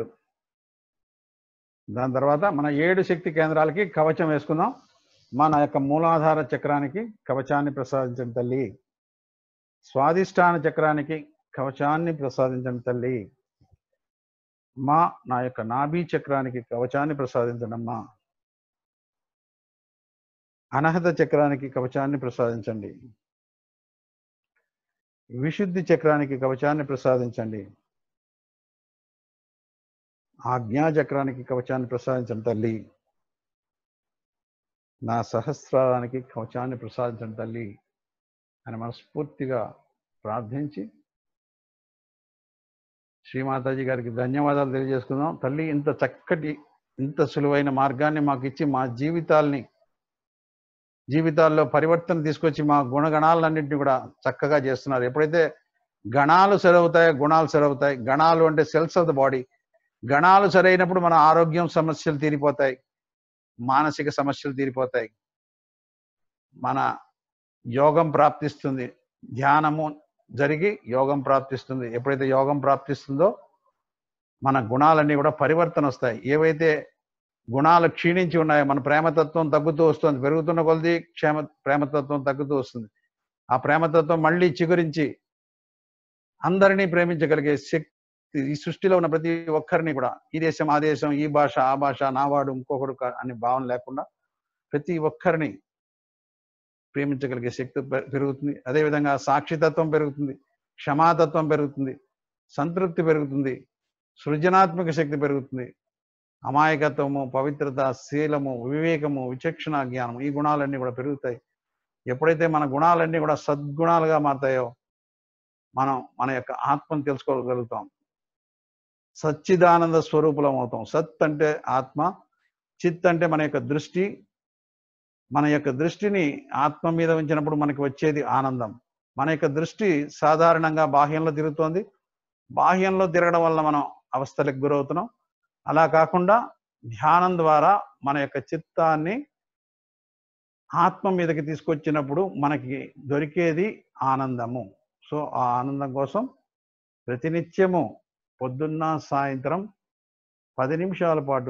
దాని తర్వాత మన ఏడు శక్తి కేంద్రాలకి కవచం వేసుకుందాం మన యొక్క మూలాధార చక్రానికి కవచాన్ని ప్రసాదించండి తల్లి స్వాదిష్టాన చక్రానికి కవచాన్ని ప్రసాదించండి తల్లి మా నా యొక్క నాభి చక్రానికి కవచాన్ని ప్రసాదించండి అమ్మా అనహత చక్రానికి కవచాన్ని ప్రసాదించండి విశుద్ధి చక్రానికి కవచాన్ని ప్రసాదించండి ఆజ్ఞా చక్రానికి కవచాన్ని ప్రసాదించండి తల్లి నా సహస్రానికి కవచాన్ని ప్రసాదించండి తల్లి అని మనస్ఫూర్తిగా ప్రార్థించి శ్రీమాతాజీ గారికి ధన్యవాదాలు తెలియజేసుకుందాం తల్లి ఇంత చక్కటి ఇంత సులువైన మార్గాన్ని మాకు ఇచ్చి మా జీవితాల్ని జీవితాల్లో పరివర్తన తీసుకొచ్చి మా గుణగణాలన్నింటినీ కూడా చక్కగా చేస్తున్నారు ఎప్పుడైతే గణాలు సరవుతాయో గుణాలు సరవుతాయి గణాలు అంటే సెల్స్ ఆఫ్ ద బాడీ గణాలు సరైనప్పుడు మన ఆరోగ్యం సమస్యలు తీరిపోతాయి మానసిక సమస్యలు తీరిపోతాయి మన యోగం ప్రాప్తిస్తుంది ధ్యానము జరిగి యోగం ప్రాప్తిస్తుంది ఎప్పుడైతే యోగం ప్రాప్తిస్తుందో మన గుణాలన్నీ కూడా పరివర్తన వస్తాయి ఏవైతే గుణాలు క్షీణించి ఉన్నాయో మన ప్రేమతత్వం తగ్గుతూ వస్తుంది పెరుగుతున్న కొలది క్షేమ ప్రేమతత్వం తగ్గుతూ వస్తుంది ఆ ప్రేమతత్వం మళ్ళీ చిగురించి అందరినీ ప్రేమించగలిగే శక్తి ఈ సృష్టిలో ఉన్న ప్రతి ఒక్కరిని కూడా ఈ దేశం ఆ దేశం ఈ భాష ఆ భాష నావాడు ఇంకొకడు కా- అనే భావన లేకుండా ప్రతి ఒక్కరిని ప్రేమించగలిగే శక్తి పె- పెరుగుతుంది అదేవిధంగా సాక్షితత్వం పెరుగుతుంది క్షమాతత్వం పెరుగుతుంది సంతృప్తి పెరుగుతుంది సృజనాత్మక శక్తి పెరుగుతుంది అమాయకత్వము పవిత్రత శీలము వివేకము విచక్షణ జ్ఞానం ఈ గుణాలన్నీ కూడా పెరుగుతాయి ఎప్పుడైతే మన గుణాలన్నీ కూడా సద్గుణాలుగా మారుతాయో మనం మన యొక్క ఆత్మను తెలుసుకోగలుగుతాం సచ్చిదానంద స్వరూపులం అవుతాం సత్ అంటే ఆత్మ చిత్ అంటే మన యొక్క దృష్టి మన యొక్క దృష్టిని ఆత్మ మీద ఉంచినప్పుడు మనకి వచ్చేది ఆనందం మన యొక్క దృష్టి సాధారణంగా బాహ్యంలో తిరుగుతోంది బాహ్యంలో తిరగడం వల్ల మనం అవస్థలకు గురవుతున్నాం అలా కాకుండా ధ్యానం ద్వారా మన యొక్క చిత్తాన్ని ఆత్మ మీదకి తీసుకొచ్చినప్పుడు మనకి దొరికేది ఆనందము సో ఆ ఆనందం కోసం ప్రతినిత్యము పొద్దున్న సాయంత్రం పది నిమిషాల పాటు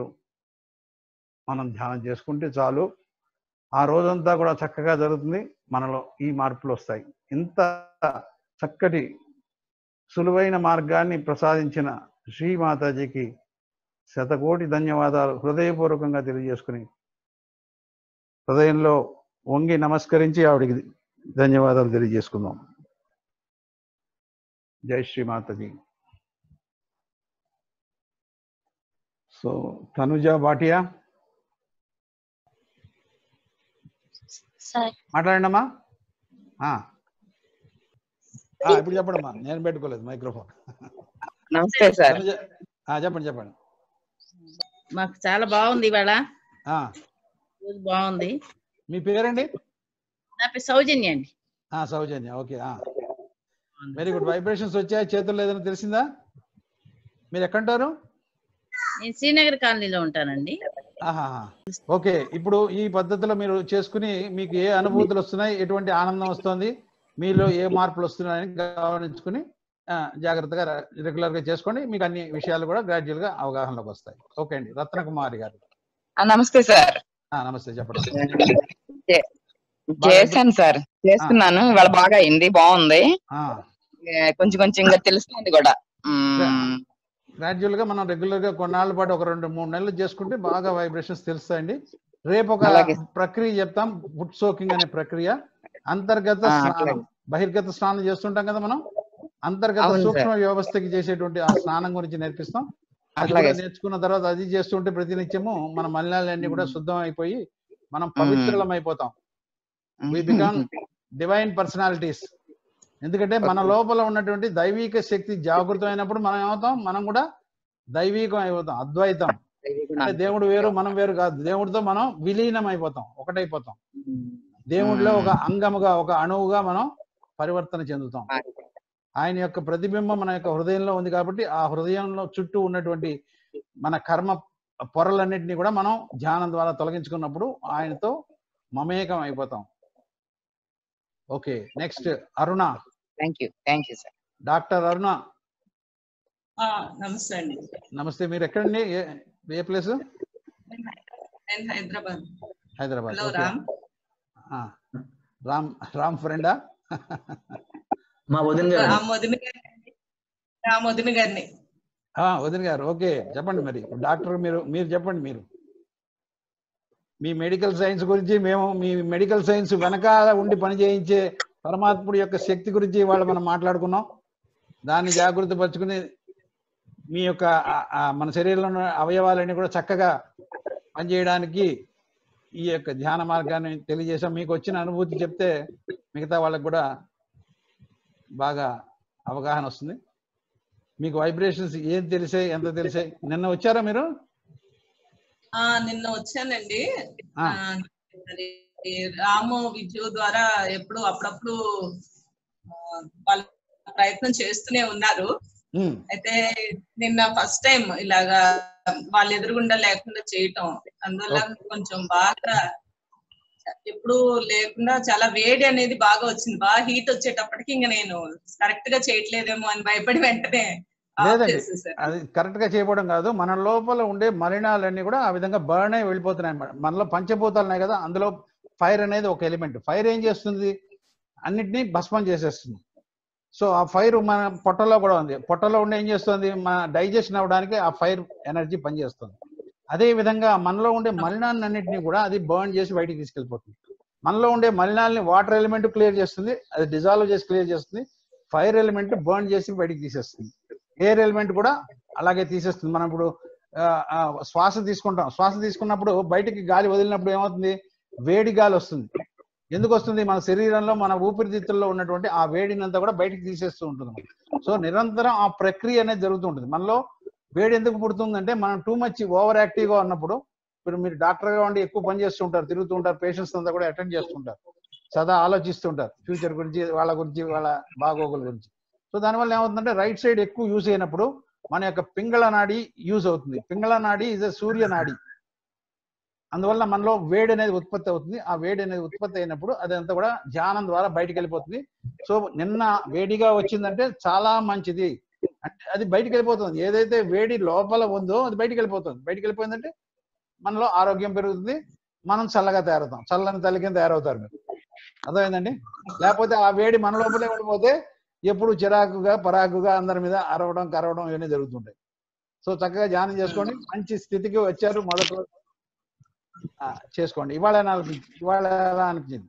మనం ధ్యానం చేసుకుంటే చాలు ఆ రోజంతా కూడా చక్కగా జరుగుతుంది మనలో ఈ మార్పులు వస్తాయి ఇంత చక్కటి సులువైన మార్గాన్ని ప్రసాదించిన శ్రీ మాతాజీకి శతకోటి ధన్యవాదాలు హృదయపూర్వకంగా తెలియజేసుకుని హృదయంలో వంగి నమస్కరించి ఆవిడికి ధన్యవాదాలు తెలియజేసుకుందాం జై శ్రీ మాతాజీ సో తనుజ భాటియా సార్ మాట్లాడండి అమ్మా ఆ. ఆ, ఇప్పుడు చెప్పండి అమ్మా నేను పెట్టుకోలేదు మైక్రోఫోన్ నమస్తే సార్ తనుజ ఆ, చెప్పండి చెప్పండి మాకు చాలా బాగుంది ఇవాళ ఆ, రోజు బాగుంది మీ పేరండి నా పేరు సౌజన్య అండి ఆ, Soujanya okay very good vibrations వచ్చాయి చేతులు లేదని తెలిసిందా మీరు ఎక్కడుంటారు నేను శ్రీనగర్ కాలనీలో ఉంటానండి ఆహాహా. ఓకే ఇప్పుడు ఈ పద్ధతిలో మీరు చేసుకుని మీకు ఏ అనుభూతులు వస్తున్నాయి ఎటువంటి ఆనందం వస్తుంది మీలో ఏ మార్పులు వస్తున్నాయని గమనించుకుని ఆ, జాగ్రత్తగా రెగ్యులర్ గా చేసుకోండి మీకు అన్ని విషయాలు కూడా గ్రాడ్యువల్ గా అవగాహనలోకి వస్తాయి ఓకే అండి రత్నకుమారి గారు ఆ, నమస్తే సార్ ఆ, నమస్తే చెప్పండి చేశాను సార్ చేస్తున్నాను ఇవాళ బాగా అయింది బాగుంది ఆ, ఏ, కొంచెం కొంచెం ఇంకా తెలుస్తుంది కూడా మ్మ్. గ్రాడ్యువల్ గా మనం రెగ్యులర్ గా కొన్నాళ్ళ పాటు ఒక రెండు మూడు నెలలు చేసుకుంటే బాగా వైబ్రేషన్స్ తెలుస్తాయండి రేపు ఒక అలాగే. ప్రక్రియ చెప్తాం ఫుడ్ సోకింగ్ అనే ప్రక్రియ అంతర్గత ఆ, స్నానం బహిర్గత స్నానం చేస్తుంటాం కదా మనం అంతర్గత అవును సార్. సూక్ష్మ వ్యవస్థకి చేసేటువంటి ఆ స్నానం గురించి నేర్పిస్తాం అది అట్లాగే కూడా నేర్చుకున్న తర్వాత అది చేస్తుంటే ప్రతినిత్యము మన మలినాలన్నీ కూడా శుద్ధం అయిపోయి మనం పవిత్రులం అయిపోతాం we become డివైన్ పర్సనాలిటీస్ ఎందుకంటే మన Okay. లోపల ఉన్నటువంటి దైవిక శక్తి జాగృతం అయినప్పుడు మనం ఏమవుతాం మనం కూడా దైవికం అయిపోతాం అద్వైతం అంటే దేవుడు వేరు మనం వేరు కాదు దేవుడితో మనం విలీనం అయిపోతాం ఒకటైపోతాం దేవుడిలో ఒక అంగముగా ఒక అణువుగా మనం పరివర్తన చెందుతాం ఆయన యొక్క ప్రతిబింబం మన యొక్క హృదయంలో ఉంది కాబట్టి ఆ హృదయంలో చుట్టూ ఉన్నటువంటి మన కర్మ పొరలన్నింటినీ కూడా మనం ధ్యానం ద్వారా తొలగించుకున్నప్పుడు ఆయనతో మమేకం అయిపోతాం okay next Aruna thank you thank you sir doctor Aruna ఆ, నమస్తే అండి నమస్తే మీరు ఎక్కడండి ఏ- ఏ ప్లేస్ నేను హైదరాబాద్ హైదరాబాద్ హలో ఓకే రామ్ ఆ, రామ్ రామ్ ఫ్రెండా మా వదిన గారు రామ్ వదిన గారిని రామ్ వదిన గారిని వదిన గారు ఓకే చెప్పండి మరి డాక్టర్ మీరు మీరు చెప్పండి మీరు మీ మెడికల్ సైన్స్ గురించి మేము మీ మెడికల్ సైన్స్ వెనకాల ఉండి పని చేయించే పరమాత్ముడి యొక్క శక్తి గురించి ఇవాళ మనం మాట్లాడుకున్నాం దాన్ని జాగ్రత్త పరుచుకుని మీ యొక్క ఆ- ఆ మన శరీరంలో ఉన్న అవయవాలన్నీ కూడా చక్కగా పనిచేయడానికి ఈ యొక్క ధ్యాన మార్గాన్ని తెలియజేసాం మీకు వచ్చిన అనుభూతి చెప్తే మిగతా వాళ్ళకి కూడా బాగా అవగాహన వస్తుంది మీకు వైబ్రేషన్స్ ఏం తెలిసాయి ఎంత తెలిసాయి నిన్న వచ్చారా మీరు ఆ నిన్న వచ్చానండి ఆ. ఆ, మరి రాము విద్యు ద్వారా ఎప్పుడు అప్పుడప్పుడు ఆ, వాళ్ళ ప్రయత్నం చేస్తూనే ఉన్నారు ఉమ్, అయితే నిన్న ఫస్ట్ టైం ఇలాగా వాళ్ళ ఎదురుగుండా లేకుండా చేయటం అందువల్ల కొంచెం బాగా ఎప్పుడు లేకుండా చాలా వేడి అనేది బాగా వచ్చింది బాగా హీట్ వచ్చేటప్పటికి ఇంకా నేను కరెక్ట్ గా చేయట్లేదేమో అని భయపడి వెంటనే ఆఫ్ లేదండి. చేసేసాను. అది కరెక్ట్ గా చేయబడడం కాదు మన లోపల ఉండే మలినాలన్నీ కూడా ఆ విధంగా బర్న్ అయి వెళ్ళిపోతున్నాయి అన్నమాట మనలో పంచభూతాలు ఉన్నాయి కదా అందులో ఫైర్ అనేది ఒక ఎలిమెంట్ ఫైర్ ఏం చేస్తుంది అన్నిటినీ భస్మం చేసేస్తుంది సో ఆ ఫైర్ మన పొట్టలో కూడా ఉంది పొట్టలో ఉండి ఏం చేస్తుంది మన డైజెషన్ అవ్వడానికి ఆ ఫైర్ ఎనర్జీ పనిచేస్తుంది అదే విధంగా మనలో ఉండే మలినాన్ని అన్నింటినీ కూడా అది బర్న్ చేసి బయటికి తీసుకెళ్ళిపోతుంది మనలో ఉండే మలినాల్ని వాటర్ ఎలిమెంట్ క్లియర్ చేస్తుంది అది డిజాల్వ్ చేసి క్లియర్ చేస్తుంది ఫైర్ ఎలిమెంట్ బర్న్ చేసి బయటికి తీసేస్తుంది ఎయిర్ ఎలిమెంట్ కూడా అలాగే తీసేస్తుంది మనం ఇప్పుడు ఆ, ఆ, శ్వాస తీసుకుంటాం శ్వాస తీసుకున్నప్పుడు బయటికి గాలి వదిలినప్పుడు ఏమవుతుంది వేడి గాలి వస్తుంది ఎందుకు వస్తుంది మన శరీరంలో మన ఊపిరితిత్తుల్లో ఉన్నటువంటి ఆ వేడిని అంతా కూడా బయటికి తీసేస్తూ ఉంటుంది మనకి. సో నిరంతరం ఆ ప్రక్రియ అనేది జరుగుతూ ఉంటుంది మనలో వేడి ఎందుకు పుడుతుందంటే మనం టూ మచ్ ఓవర్ యాక్టివ్ గా ఉన్నప్పుడు ఇప్పుడు మీరు డాక్టర్ గా ఉండి ఎక్కువ పని చేస్తుంటారు తిరుగుతుంటారు పేషెంట్స్ అంతా కూడా అటెండ్ చేస్తుంటారు సదా ఆలోచిస్తుంటారు ఫ్యూచర్ గురించి వాళ్ళ గురించి వాళ్ళ బాగోగుల గురించి సో దానివల్ల ఏమవుతుందంటే రైట్ సైడ్ ఎక్కువ యూజ్ అయినప్పుడు మన యొక్క పింగళ నాడి యూజ్ అవుతుంది పింగళ నాడి ఇస్ సూర్య నాడి అందువల్ల మనలో వేడి అనేది ఉత్పత్తి అవుతుంది ఆ వేడి అనేది ఉత్పత్తి అయినప్పుడు అదంతా కూడా ధ్యానం ద్వారా బయటికి వెళ్ళిపోతుంది సో నిన్న వేడిగా వచ్చిందంటే చాలా మంచిది అంటే అది బయటికి వెళ్ళిపోతుంది ఏదైతే వేడి లోపల ఉందో అది బయటికి వెళ్ళిపోతుంది బయటికి వెళ్ళిపోయిందంటే మనలో ఆరోగ్యం పెరుగుతుంది మనం చల్లగా తయారవుతాం చల్లని తల్లి కింద తయారవుతారు మీరు అర్థమైందండి లేకపోతే ఆ వేడి మన లోపలే ఉండిపోతే ఎప్పుడు చిరాకుగా పరాకుగా అందరి మీద అరవడం కరవడం ఇవన్నీ జరుగుతుంటాయి సో చక్కగా ధ్యానం చేసుకోండి మంచి స్థితికి వచ్చారు మొదటి రోజు ఆ, చేసుకోండి ఇవాళ ఎలా అనిపించింది ఇవాళ ఎలా అనిపించింది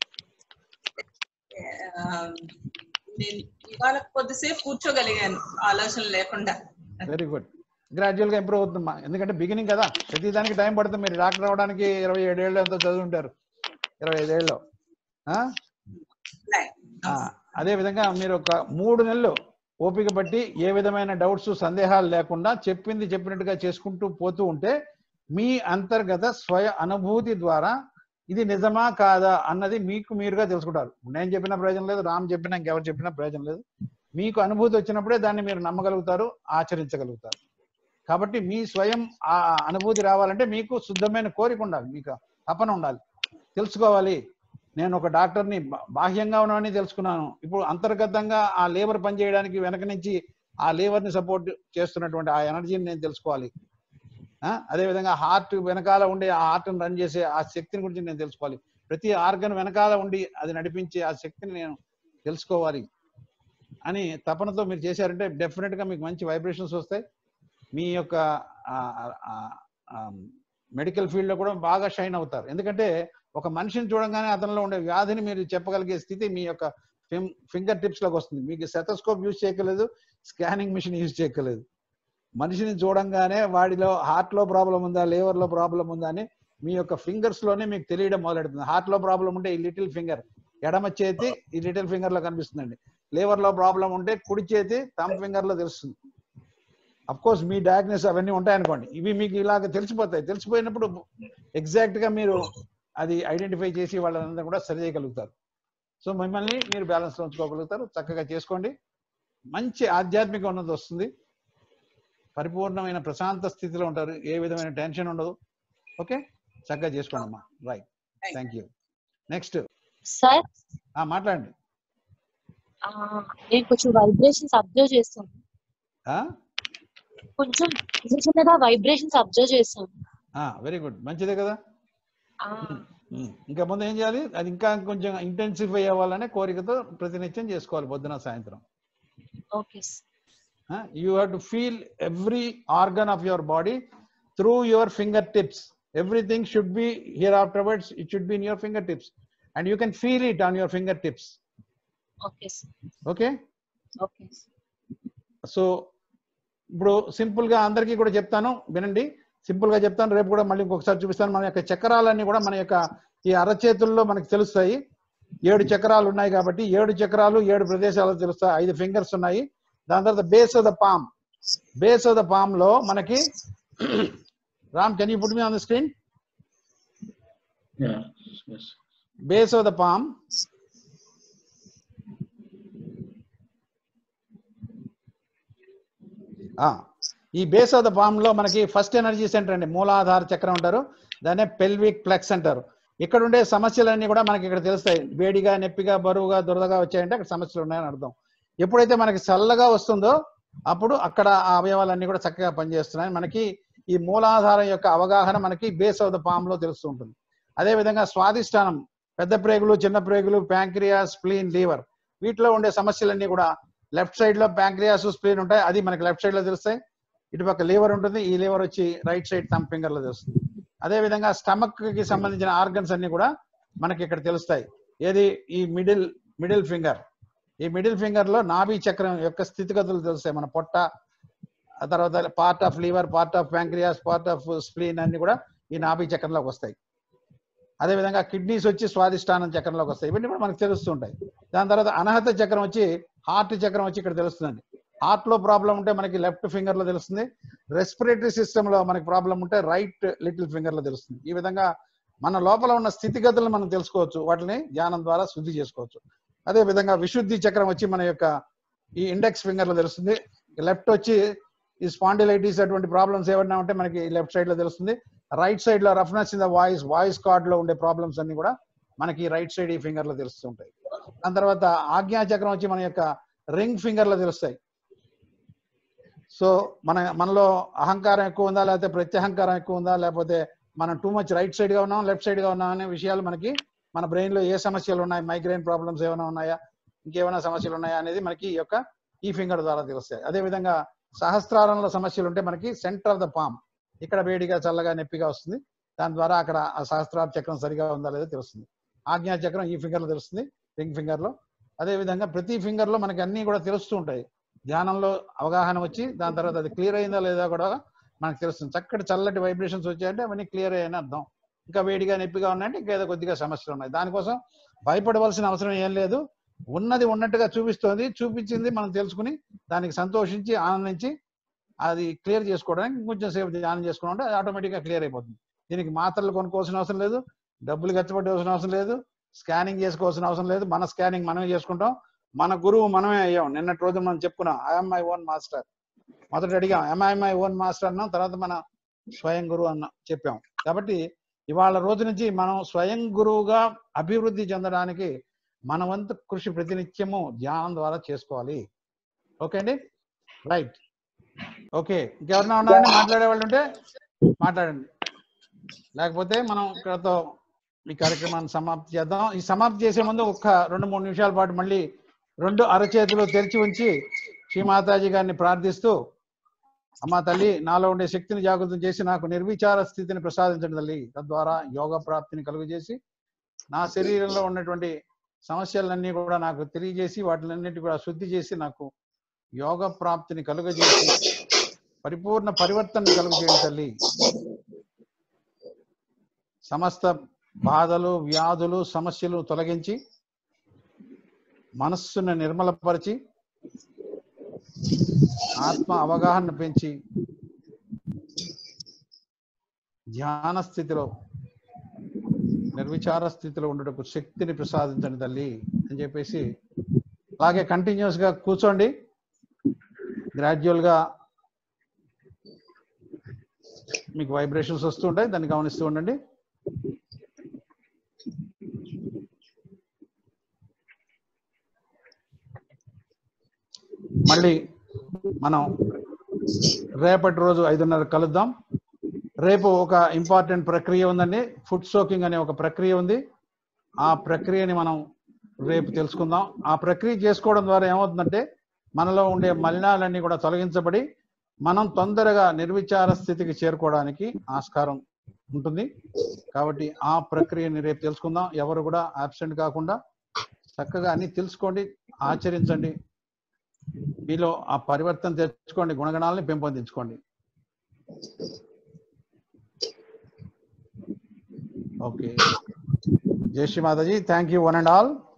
ఆ, నేను ఇవాళ కొద్దిసేపు కూర్చోగలిగాను ఆలోచన లేకుండా వెరీ గుడ్ గ్రాడ్యువల్ గా ఇంప్రూవ్ అవుతుందమ్మా ఎందుకంటే బిగినింగ్ కదా ప్రతి దానికి టైం పడుతుంది మీరు డాక్టర్ అవడానికి ఇరవై ఏడేళ్ళు ఎంతో చదువుంటారు ఇరవై ఐదేళ్ళు ఆ? ఆ, అదే విధంగా మీరు ఒక మూడు నెలలు ఓపిక బట్టి ఏ విధమైన డౌట్స్ సందేహాలు లేకుండా చెప్పింది చెప్పినట్టుగా చేసుకుంటూ పోతూ ఉంటే మీ అంతర్గత స్వయ అనుభూతి ద్వారా ఇది నిజమా కాదా అన్నది మీకు మీరుగా తెలుసుకుంటారు నేను చెప్పిన ప్రయోజనం లేదు రామ్ చెప్పినా ఇంకెవరు చెప్పినా ప్రయోజనం లేదు మీకు అనుభూతి వచ్చినప్పుడే దాన్ని మీరు నమ్మగలుగుతారు ఆచరించగలుగుతారు కాబట్టి మీ స్వయం ఆ అనుభూతి రావాలంటే మీకు శుద్ధమైన కోరిక ఉండాలి మీకు తపన ఉండాలి తెలుసుకోవాలి నేను ఒక డాక్టర్ని బా- బాహ్యంగా ఉన్నవని తెలుసుకున్నాను ఇప్పుడు అంతర్గతంగా ఆ లేబర్ పనిచేయడానికి వెనక నుంచి ఆ లేబర్ని సపోర్ట్ చేస్తున్నటువంటి ఆ ఎనర్జీని నేను తెలుసుకోవాలి ఆ, అదే విధంగా హార్ట్ వెనకాల ఉండే ఆ హార్ట్ని రన్ చేసే ఆ శక్తిని గురించి నేను తెలుసుకోవాలి ప్రతి ఆర్గన్ వెనకాల ఉండి అది నడిపించే ఆ శక్తిని నేను తెలుసుకోవాలి అని తపనతో మీరు చేశారంటే డెఫినెట్ గా మీకు మంచి వైబ్రేషన్స్ వస్తాయి మీ యొక్క మెడికల్ ఫీల్డ్ లో కూడా బాగా షైన్ అవుతారు ఎందుకంటే ఒక మనిషిని చూడంగానే అతనిలో ఉండే వ్యాధిని మీరు చెప్పగలిగే స్థితి మీ యొక్క ఫింగర్ టిప్స్ లోకి వస్తుంది మీకు సెటస్కోప్ యూజ్ చేయక్కర్లేదు స్కానింగ్ మిషన్ యూజ్ చేయక్కర్లేదు మనిషిని చూడంగానే వాడిలో హార్ట్ లో ప్రాబ్లం ఉందా లివర్ లో ప్రాబ్లం ఉందా అని మీ యొక్క ఫింగర్స్ లోనే మీకు తెలియడం మొదలెడుతుంది హార్ట్ లో ప్రాబ్లం ఉంటే ఈ లిటిల్ ఫింగర్ ఎడమ చేతి ఈ లిటిల్ ఫింగర్ లో కనిపిస్తుందండి లివర్ లో ప్రాబ్లం ఉంటే కుడి చేతి థమ్ ఫింగర్ లో తెలుస్తుంది అఫ్ కోర్స్ మీ డయాగ్నోస్ అవన్నీ ఉంటాయనుకోండి ఇవి మీకు ఇలాగ తెలిసిపోతాయి తెలిసిపోయినప్పుడు ఎగ్జాక్ట్ గా మీరు అది ఐడెంటిఫై చేసి వాళ్ళందరూ కూడా సరి చేయగలుగుతారు సో మిమ్మల్ని మీరు బ్యాలెన్స్ లో ఉంచుకోగలుగుతారు చక్కగా చేసుకోండి మంచి ఆధ్యాత్మిక ఉన్నది వస్తుంది పరిపూర్ణమైన ప్రశాంత స్థితిలో ఉంటారు ఏ విధమైన టెన్షన్ ఉండదు ఓకే చక్కగా చేసుకోండి అమ్మా right thank you next sir మాట్లాడండి ఆ, నేను కొంచెం వైబ్రేషన్స్ అబ్జర్వ్ చేస్తాను ఆ? కొంచెం చిన్న చిన్నగా వైబ్రేషన్స్ అబ్జర్వ్ చేస్తాను ఆ, వెరీ గుడ్ మంచిదే కదా ఆ, ఉమ్. ఇంకా ముందు ఏం చేయాలి అది ఇంకా కొంచెం ఇంటెన్సిఫై అవ్వాలనే కోరికతో ప్రతినిత్యం చేసుకోవాలి పొద్దున సాయంత్రం okay sir you have to feel every organ of your body through your fingertips everything should be here afterwards it should be in your fingertips and you can feel it on your fingertips okay sir okay okay so ఇప్పుడు simple గా అందరికీ కూడా చెప్తాను వినండి simple గా చెప్తాను రేపు కూడా మళ్ళీ ఇంకొకసారి చూపిస్తాను మన యొక్క చక్రాలన్నీ కూడా మన యొక్క ఈ అరచేతుల్లో మనకి తెలుస్తాయి ఏడు చక్రాలు ఉన్నాయి కాబట్టి ఏడు చక్రాలు ఏడు ప్రదేశాలు తెలుస్తాయి ఐదు ఫింగర్స్ ఉన్నాయి దాని తర్వాత base of the palm base of the palm లో మనకి Ram can you put me on the screen Yeah. Yes. Base of the palm ఈ బేస్ ఆఫ్ ద పామ్ లో మనకి ఫస్ట్ ఎనర్జీ సెంటర్ అండి మూలాధార చక్రం అంటారు దాన్నే పెల్విక్ ప్లెక్స్ అంటారు ఇక్కడ ఉండే సమస్యలన్నీ కూడా మనకి ఇక్కడ తెలుస్తాయి వేడిగా నొప్పిగా బరువుగా దురదగా వచ్చాయంటే అక్కడ సమస్యలు ఉన్నాయని అర్థం ఎప్పుడైతే మనకి చల్లగా వస్తుందో అప్పుడు అక్కడ ఆ అవయవాలన్నీ కూడా చక్కగా పనిచేస్తున్నాయి మనకి ఈ మూలాధారం యొక్క అవగాహన మనకి బేస్ ఆఫ్ ద పామ్ లో తెలుస్తూ ఉంటుంది అదే విధంగా స్వాదిష్టానం పెద్ద ప్రేగులు చిన్న ప్రేగులు ప్యాంక్రియాస్ స్ప్లీన్ లీవర్ వీటిలో ఉండే సమస్యలన్నీ కూడా లెఫ్ట్ సైడ్ లో ప్యాంక్రియాస్ స్ప్లీన్ ఉంటాయి అది మనకి లెఫ్ట్ సైడ్ లో తెలుస్తాయి ఇటుపక్క లీవర్ ఉంటుంది ఈ లీవర్ వచ్చి రైట్ సైడ్ థమ్ ఫింగర్ లో తెలుస్తుంది అదే విధంగా స్టమక్ కి సంబంధించిన ఆర్గన్స్ అన్ని కూడా మనకి ఇక్కడ తెలుస్తాయి ఏది ఈ మిడిల్ మిడిల్ ఫింగర్ ఈ మిడిల్ ఫింగర్ లో నాభి చక్రం యొక్క స్థితిగతులు తెలుస్తాయి మన పొట్ట ఆ తర్వాత part of liver part of pancreas part of spleen అన్ని కూడా ఈ నాభి చక్రంలోకి వస్తాయి అదే విధంగా కిడ్నీస్ వచ్చి స్వాదిష్టానం చక్రంలోకి వస్తాయి ఇవన్నీ కూడా మనకు తెలుస్తుంటాయి దాని తర్వాత అనహత చక్రం వచ్చి హార్ట్ చక్రం వచ్చి ఇక్కడ తెలుస్తుందండి హార్ట్ లో ప్రాబ్లం ఉంటే మనకి లెఫ్ట్ ఫింగర్ లో తెలుస్తుంది రెస్పిరేటరీ సిస్టమ్ లో మనకి ప్రాబ్లం ఉంటే రైట్ లిటిల్ ఫింగర్ లో తెలుస్తుంది ఈ విధంగా మన లోపల ఉన్న స్థితిగతులను మనం తెలుసుకోవచ్చు వాటిని ధ్యానం ద్వారా శుద్ధి చేసుకోవచ్చు అదే విధంగా విశుద్ధి చక్రం వచ్చి మన యొక్క ఈ ఇండెక్స్ ఫింగర్ లో తెలుస్తుంది లెఫ్ట్ వచ్చి ఈ స్పాండిలైటిస్ అటువంటి ప్రాబ్లమ్స్ ఏమన్నా ఉంటే మనకి లెఫ్ట్ సైడ్ లో తెలుస్తుంది రైట్ సైడ్ లో roughness in the voice voice cord లో ఉండే ప్రాబ్లమ్స్ అన్ని కూడా మనకి రైట్ సైడ్ ఈ ఫింగర్ లో తెలుస్తుంటాయి దాని తర్వాత ఆజ్ఞా చక్రం వచ్చి మన యొక్క రింగ్ ఫింగర్ లో తెలుస్తాయి సో మన మనలో అహంకారం ఎక్కువ ఉందా లేకపోతే ప్రత్యహంకారం ఎక్కువ ఉందా లేకపోతే మనం టూ మచ్ రైట్ సైడ్ గా ఉన్నాం లెఫ్ట్ సైడ్ గా ఉన్నాం అనే విషయాలు మనకి మన బ్రెయిన్ లో ఏ సమస్యలు ఉన్నాయి మైగ్రైన్ ప్రాబ్లమ్స్ ఏమైనా ఉన్నాయా ఇంకేమైనా సమస్యలు ఉన్నాయా అనేది మనకి ఈ యొక్క ఈ ఫింగర్ ద్వారా తెలుస్తాయి అదే విధంగా సహస్రారంలో సమస్యలు ఉంటే మనకి సెంటర్ ఆఫ్ ద పామ్ ఇక్కడ వేడిగా చల్లగా నొప్పిగా వస్తుంది దాని ద్వారా అక్కడ ఆ సహస్రార చక్రం సరిగా ఉందా లేదో తెలుస్తుంది ఆజ్ఞా చక్రం ఈ ఫింగర్ లో తెలుస్తుంది రింగ్ ఫింగర్ లో అదే విధంగా ప్రతి ఫింగర్ లో మనకి అన్ని కూడా తెలుస్తూ ఉంటాయి ధ్యానంలో అవగాహన వచ్చి దాని తర్వాత అది క్లియర్ అయిందా లేదా కూడా మనకు తెలుస్తుంది చక్కటి చల్లటి వైబ్రేషన్స్ వచ్చాయంటే అవన్నీ క్లియర్ అయ్యాయని అర్థం ఇంకా వేడిగా నొప్పిగా ఉన్నాయంటే ఇంకా ఏదో కొద్దిగా సమస్యలు ఉన్నాయి దానికోసం భయపడవలసిన అవసరం ఏం లేదు ఉన్నది ఉన్నట్టుగా చూపిస్తోంది చూపించింది మనం తెలుసుకుని దానికి సంతోషించి ఆనందించి అది క్లియర్ చేసుకోవడానికి కొంచెం సేపు ధ్యానం చేసుకుని ఉంటే అది ఆటోమేటిక్గా క్లియర్ అయిపోతుంది దీనికి మాత్రలు కొనుక్కోవాల్సిన అవసరం లేదు డబ్బులు ఖర్చు పెట్టవలసిన అవసరం లేదు స్కానింగ్ చేసుకోవాల్సిన అవసరం లేదు మన స్కానింగ్ మనమే చేసుకుంటాం మన గురువు మనమే అయ్యాం నిన్నటి రోజు మనం చెప్పుకున్నాం ఐఎమ్ మై ఓన్ మాస్టర్ మొదట అడిగాం ఎంఐ మై ఓన్ మాస్టర్ అన్నాం తర్వాత మన స్వయం గురువు అన్నాం చెప్పాం కాబట్టి ఇవాళ రోజు నుంచి మనం స్వయం గురువుగా అభివృద్ధి చెందడానికి మన వంతు కృషి ప్రతినిత్యము ధ్యానం ద్వారా చేసుకోవాలి ఓకే అండి రైట్ ఓకే ఇంకెవరన్నా ఉన్నారండి మాట్లాడే వాళ్ళు ఉంటే మాట్లాడండి లేకపోతే మనం ఇక్కడతో ఈ కార్యక్రమాన్ని సమాప్తి చేద్దాం ఈ సమాప్తి చేసే ముందు ఒక్క రెండు మూడు నిమిషాల పాటు మళ్ళీ రెండు అరచేతులు తెరిచి ఉంచి శ్రీమాతాజీ గారిని ప్రార్థిస్తూ అమ్మా తల్లి నాలో ఉండే శక్తిని జాగృతం చేసి నాకు నిర్విచార స్థితిని ప్రసాదించండి తల్లి తద్వారా యోగ ప్రాప్తిని కలుగజేసి నా శరీరంలో ఉన్నటువంటి సమస్యలన్నీ కూడా నాకు తెలియజేసి వాటిలన్నిటి కూడా శుద్ధి చేసి నాకు యోగ ప్రాప్తిని కలుగజేసి పరిపూర్ణ పరివర్తన కలుగజేయండి తల్లి సమస్త బాధలు వ్యాధులు సమస్యలు తొలగించి మనస్సును నిర్మలపరిచి ఆత్మ అవగాహన పెంచి ధ్యాన స్థితిలో నిర్విచార స్థితిలో ఉండటకు శక్తిని ప్రసాదించండి తల్లి అని చెప్పేసి అలాగే కంటిన్యూస్ గా కూర్చోండి గ్రాడ్యువల్ గా మీకు వైబ్రేషన్స్ వస్తూ ఉంటాయి దాన్ని గమనిస్తూ ఉండండి మళ్ళీ మనం రేపటి రోజు ఐదున్నర కలుద్దాం రేపు ఒక ఇంపార్టెంట్ ప్రక్రియ ఉందండి ఫుడ్ సోకింగ్ అనే ఒక ప్రక్రియ ఉంది ఆ ప్రక్రియని మనం రేపు తెలుసుకుందాం ఆ ప్రక్రియ చేసుకోవడం ద్వారా ఏమవుతుందంటే మనలో ఉండే మలినాలన్నీ కూడా తొలగించబడి మనం తొందరగా నిర్విచార స్థితికి చేరుకోవడానికి ఆస్కారం ఉంటుంది కాబట్టి ఆ ప్రక్రియని రేపు తెలుసుకుందాం ఎవరు కూడా ఆబ్సెంట్ కాకుండా చక్కగా అన్ని తెలుసుకోండి ఆచరించండి మీలో ఆ పరివర్తన తెచ్చుకోండి గుణగణాలని పెంపొందించుకోండి ఓకే Jai Shri Mataji thank you one and all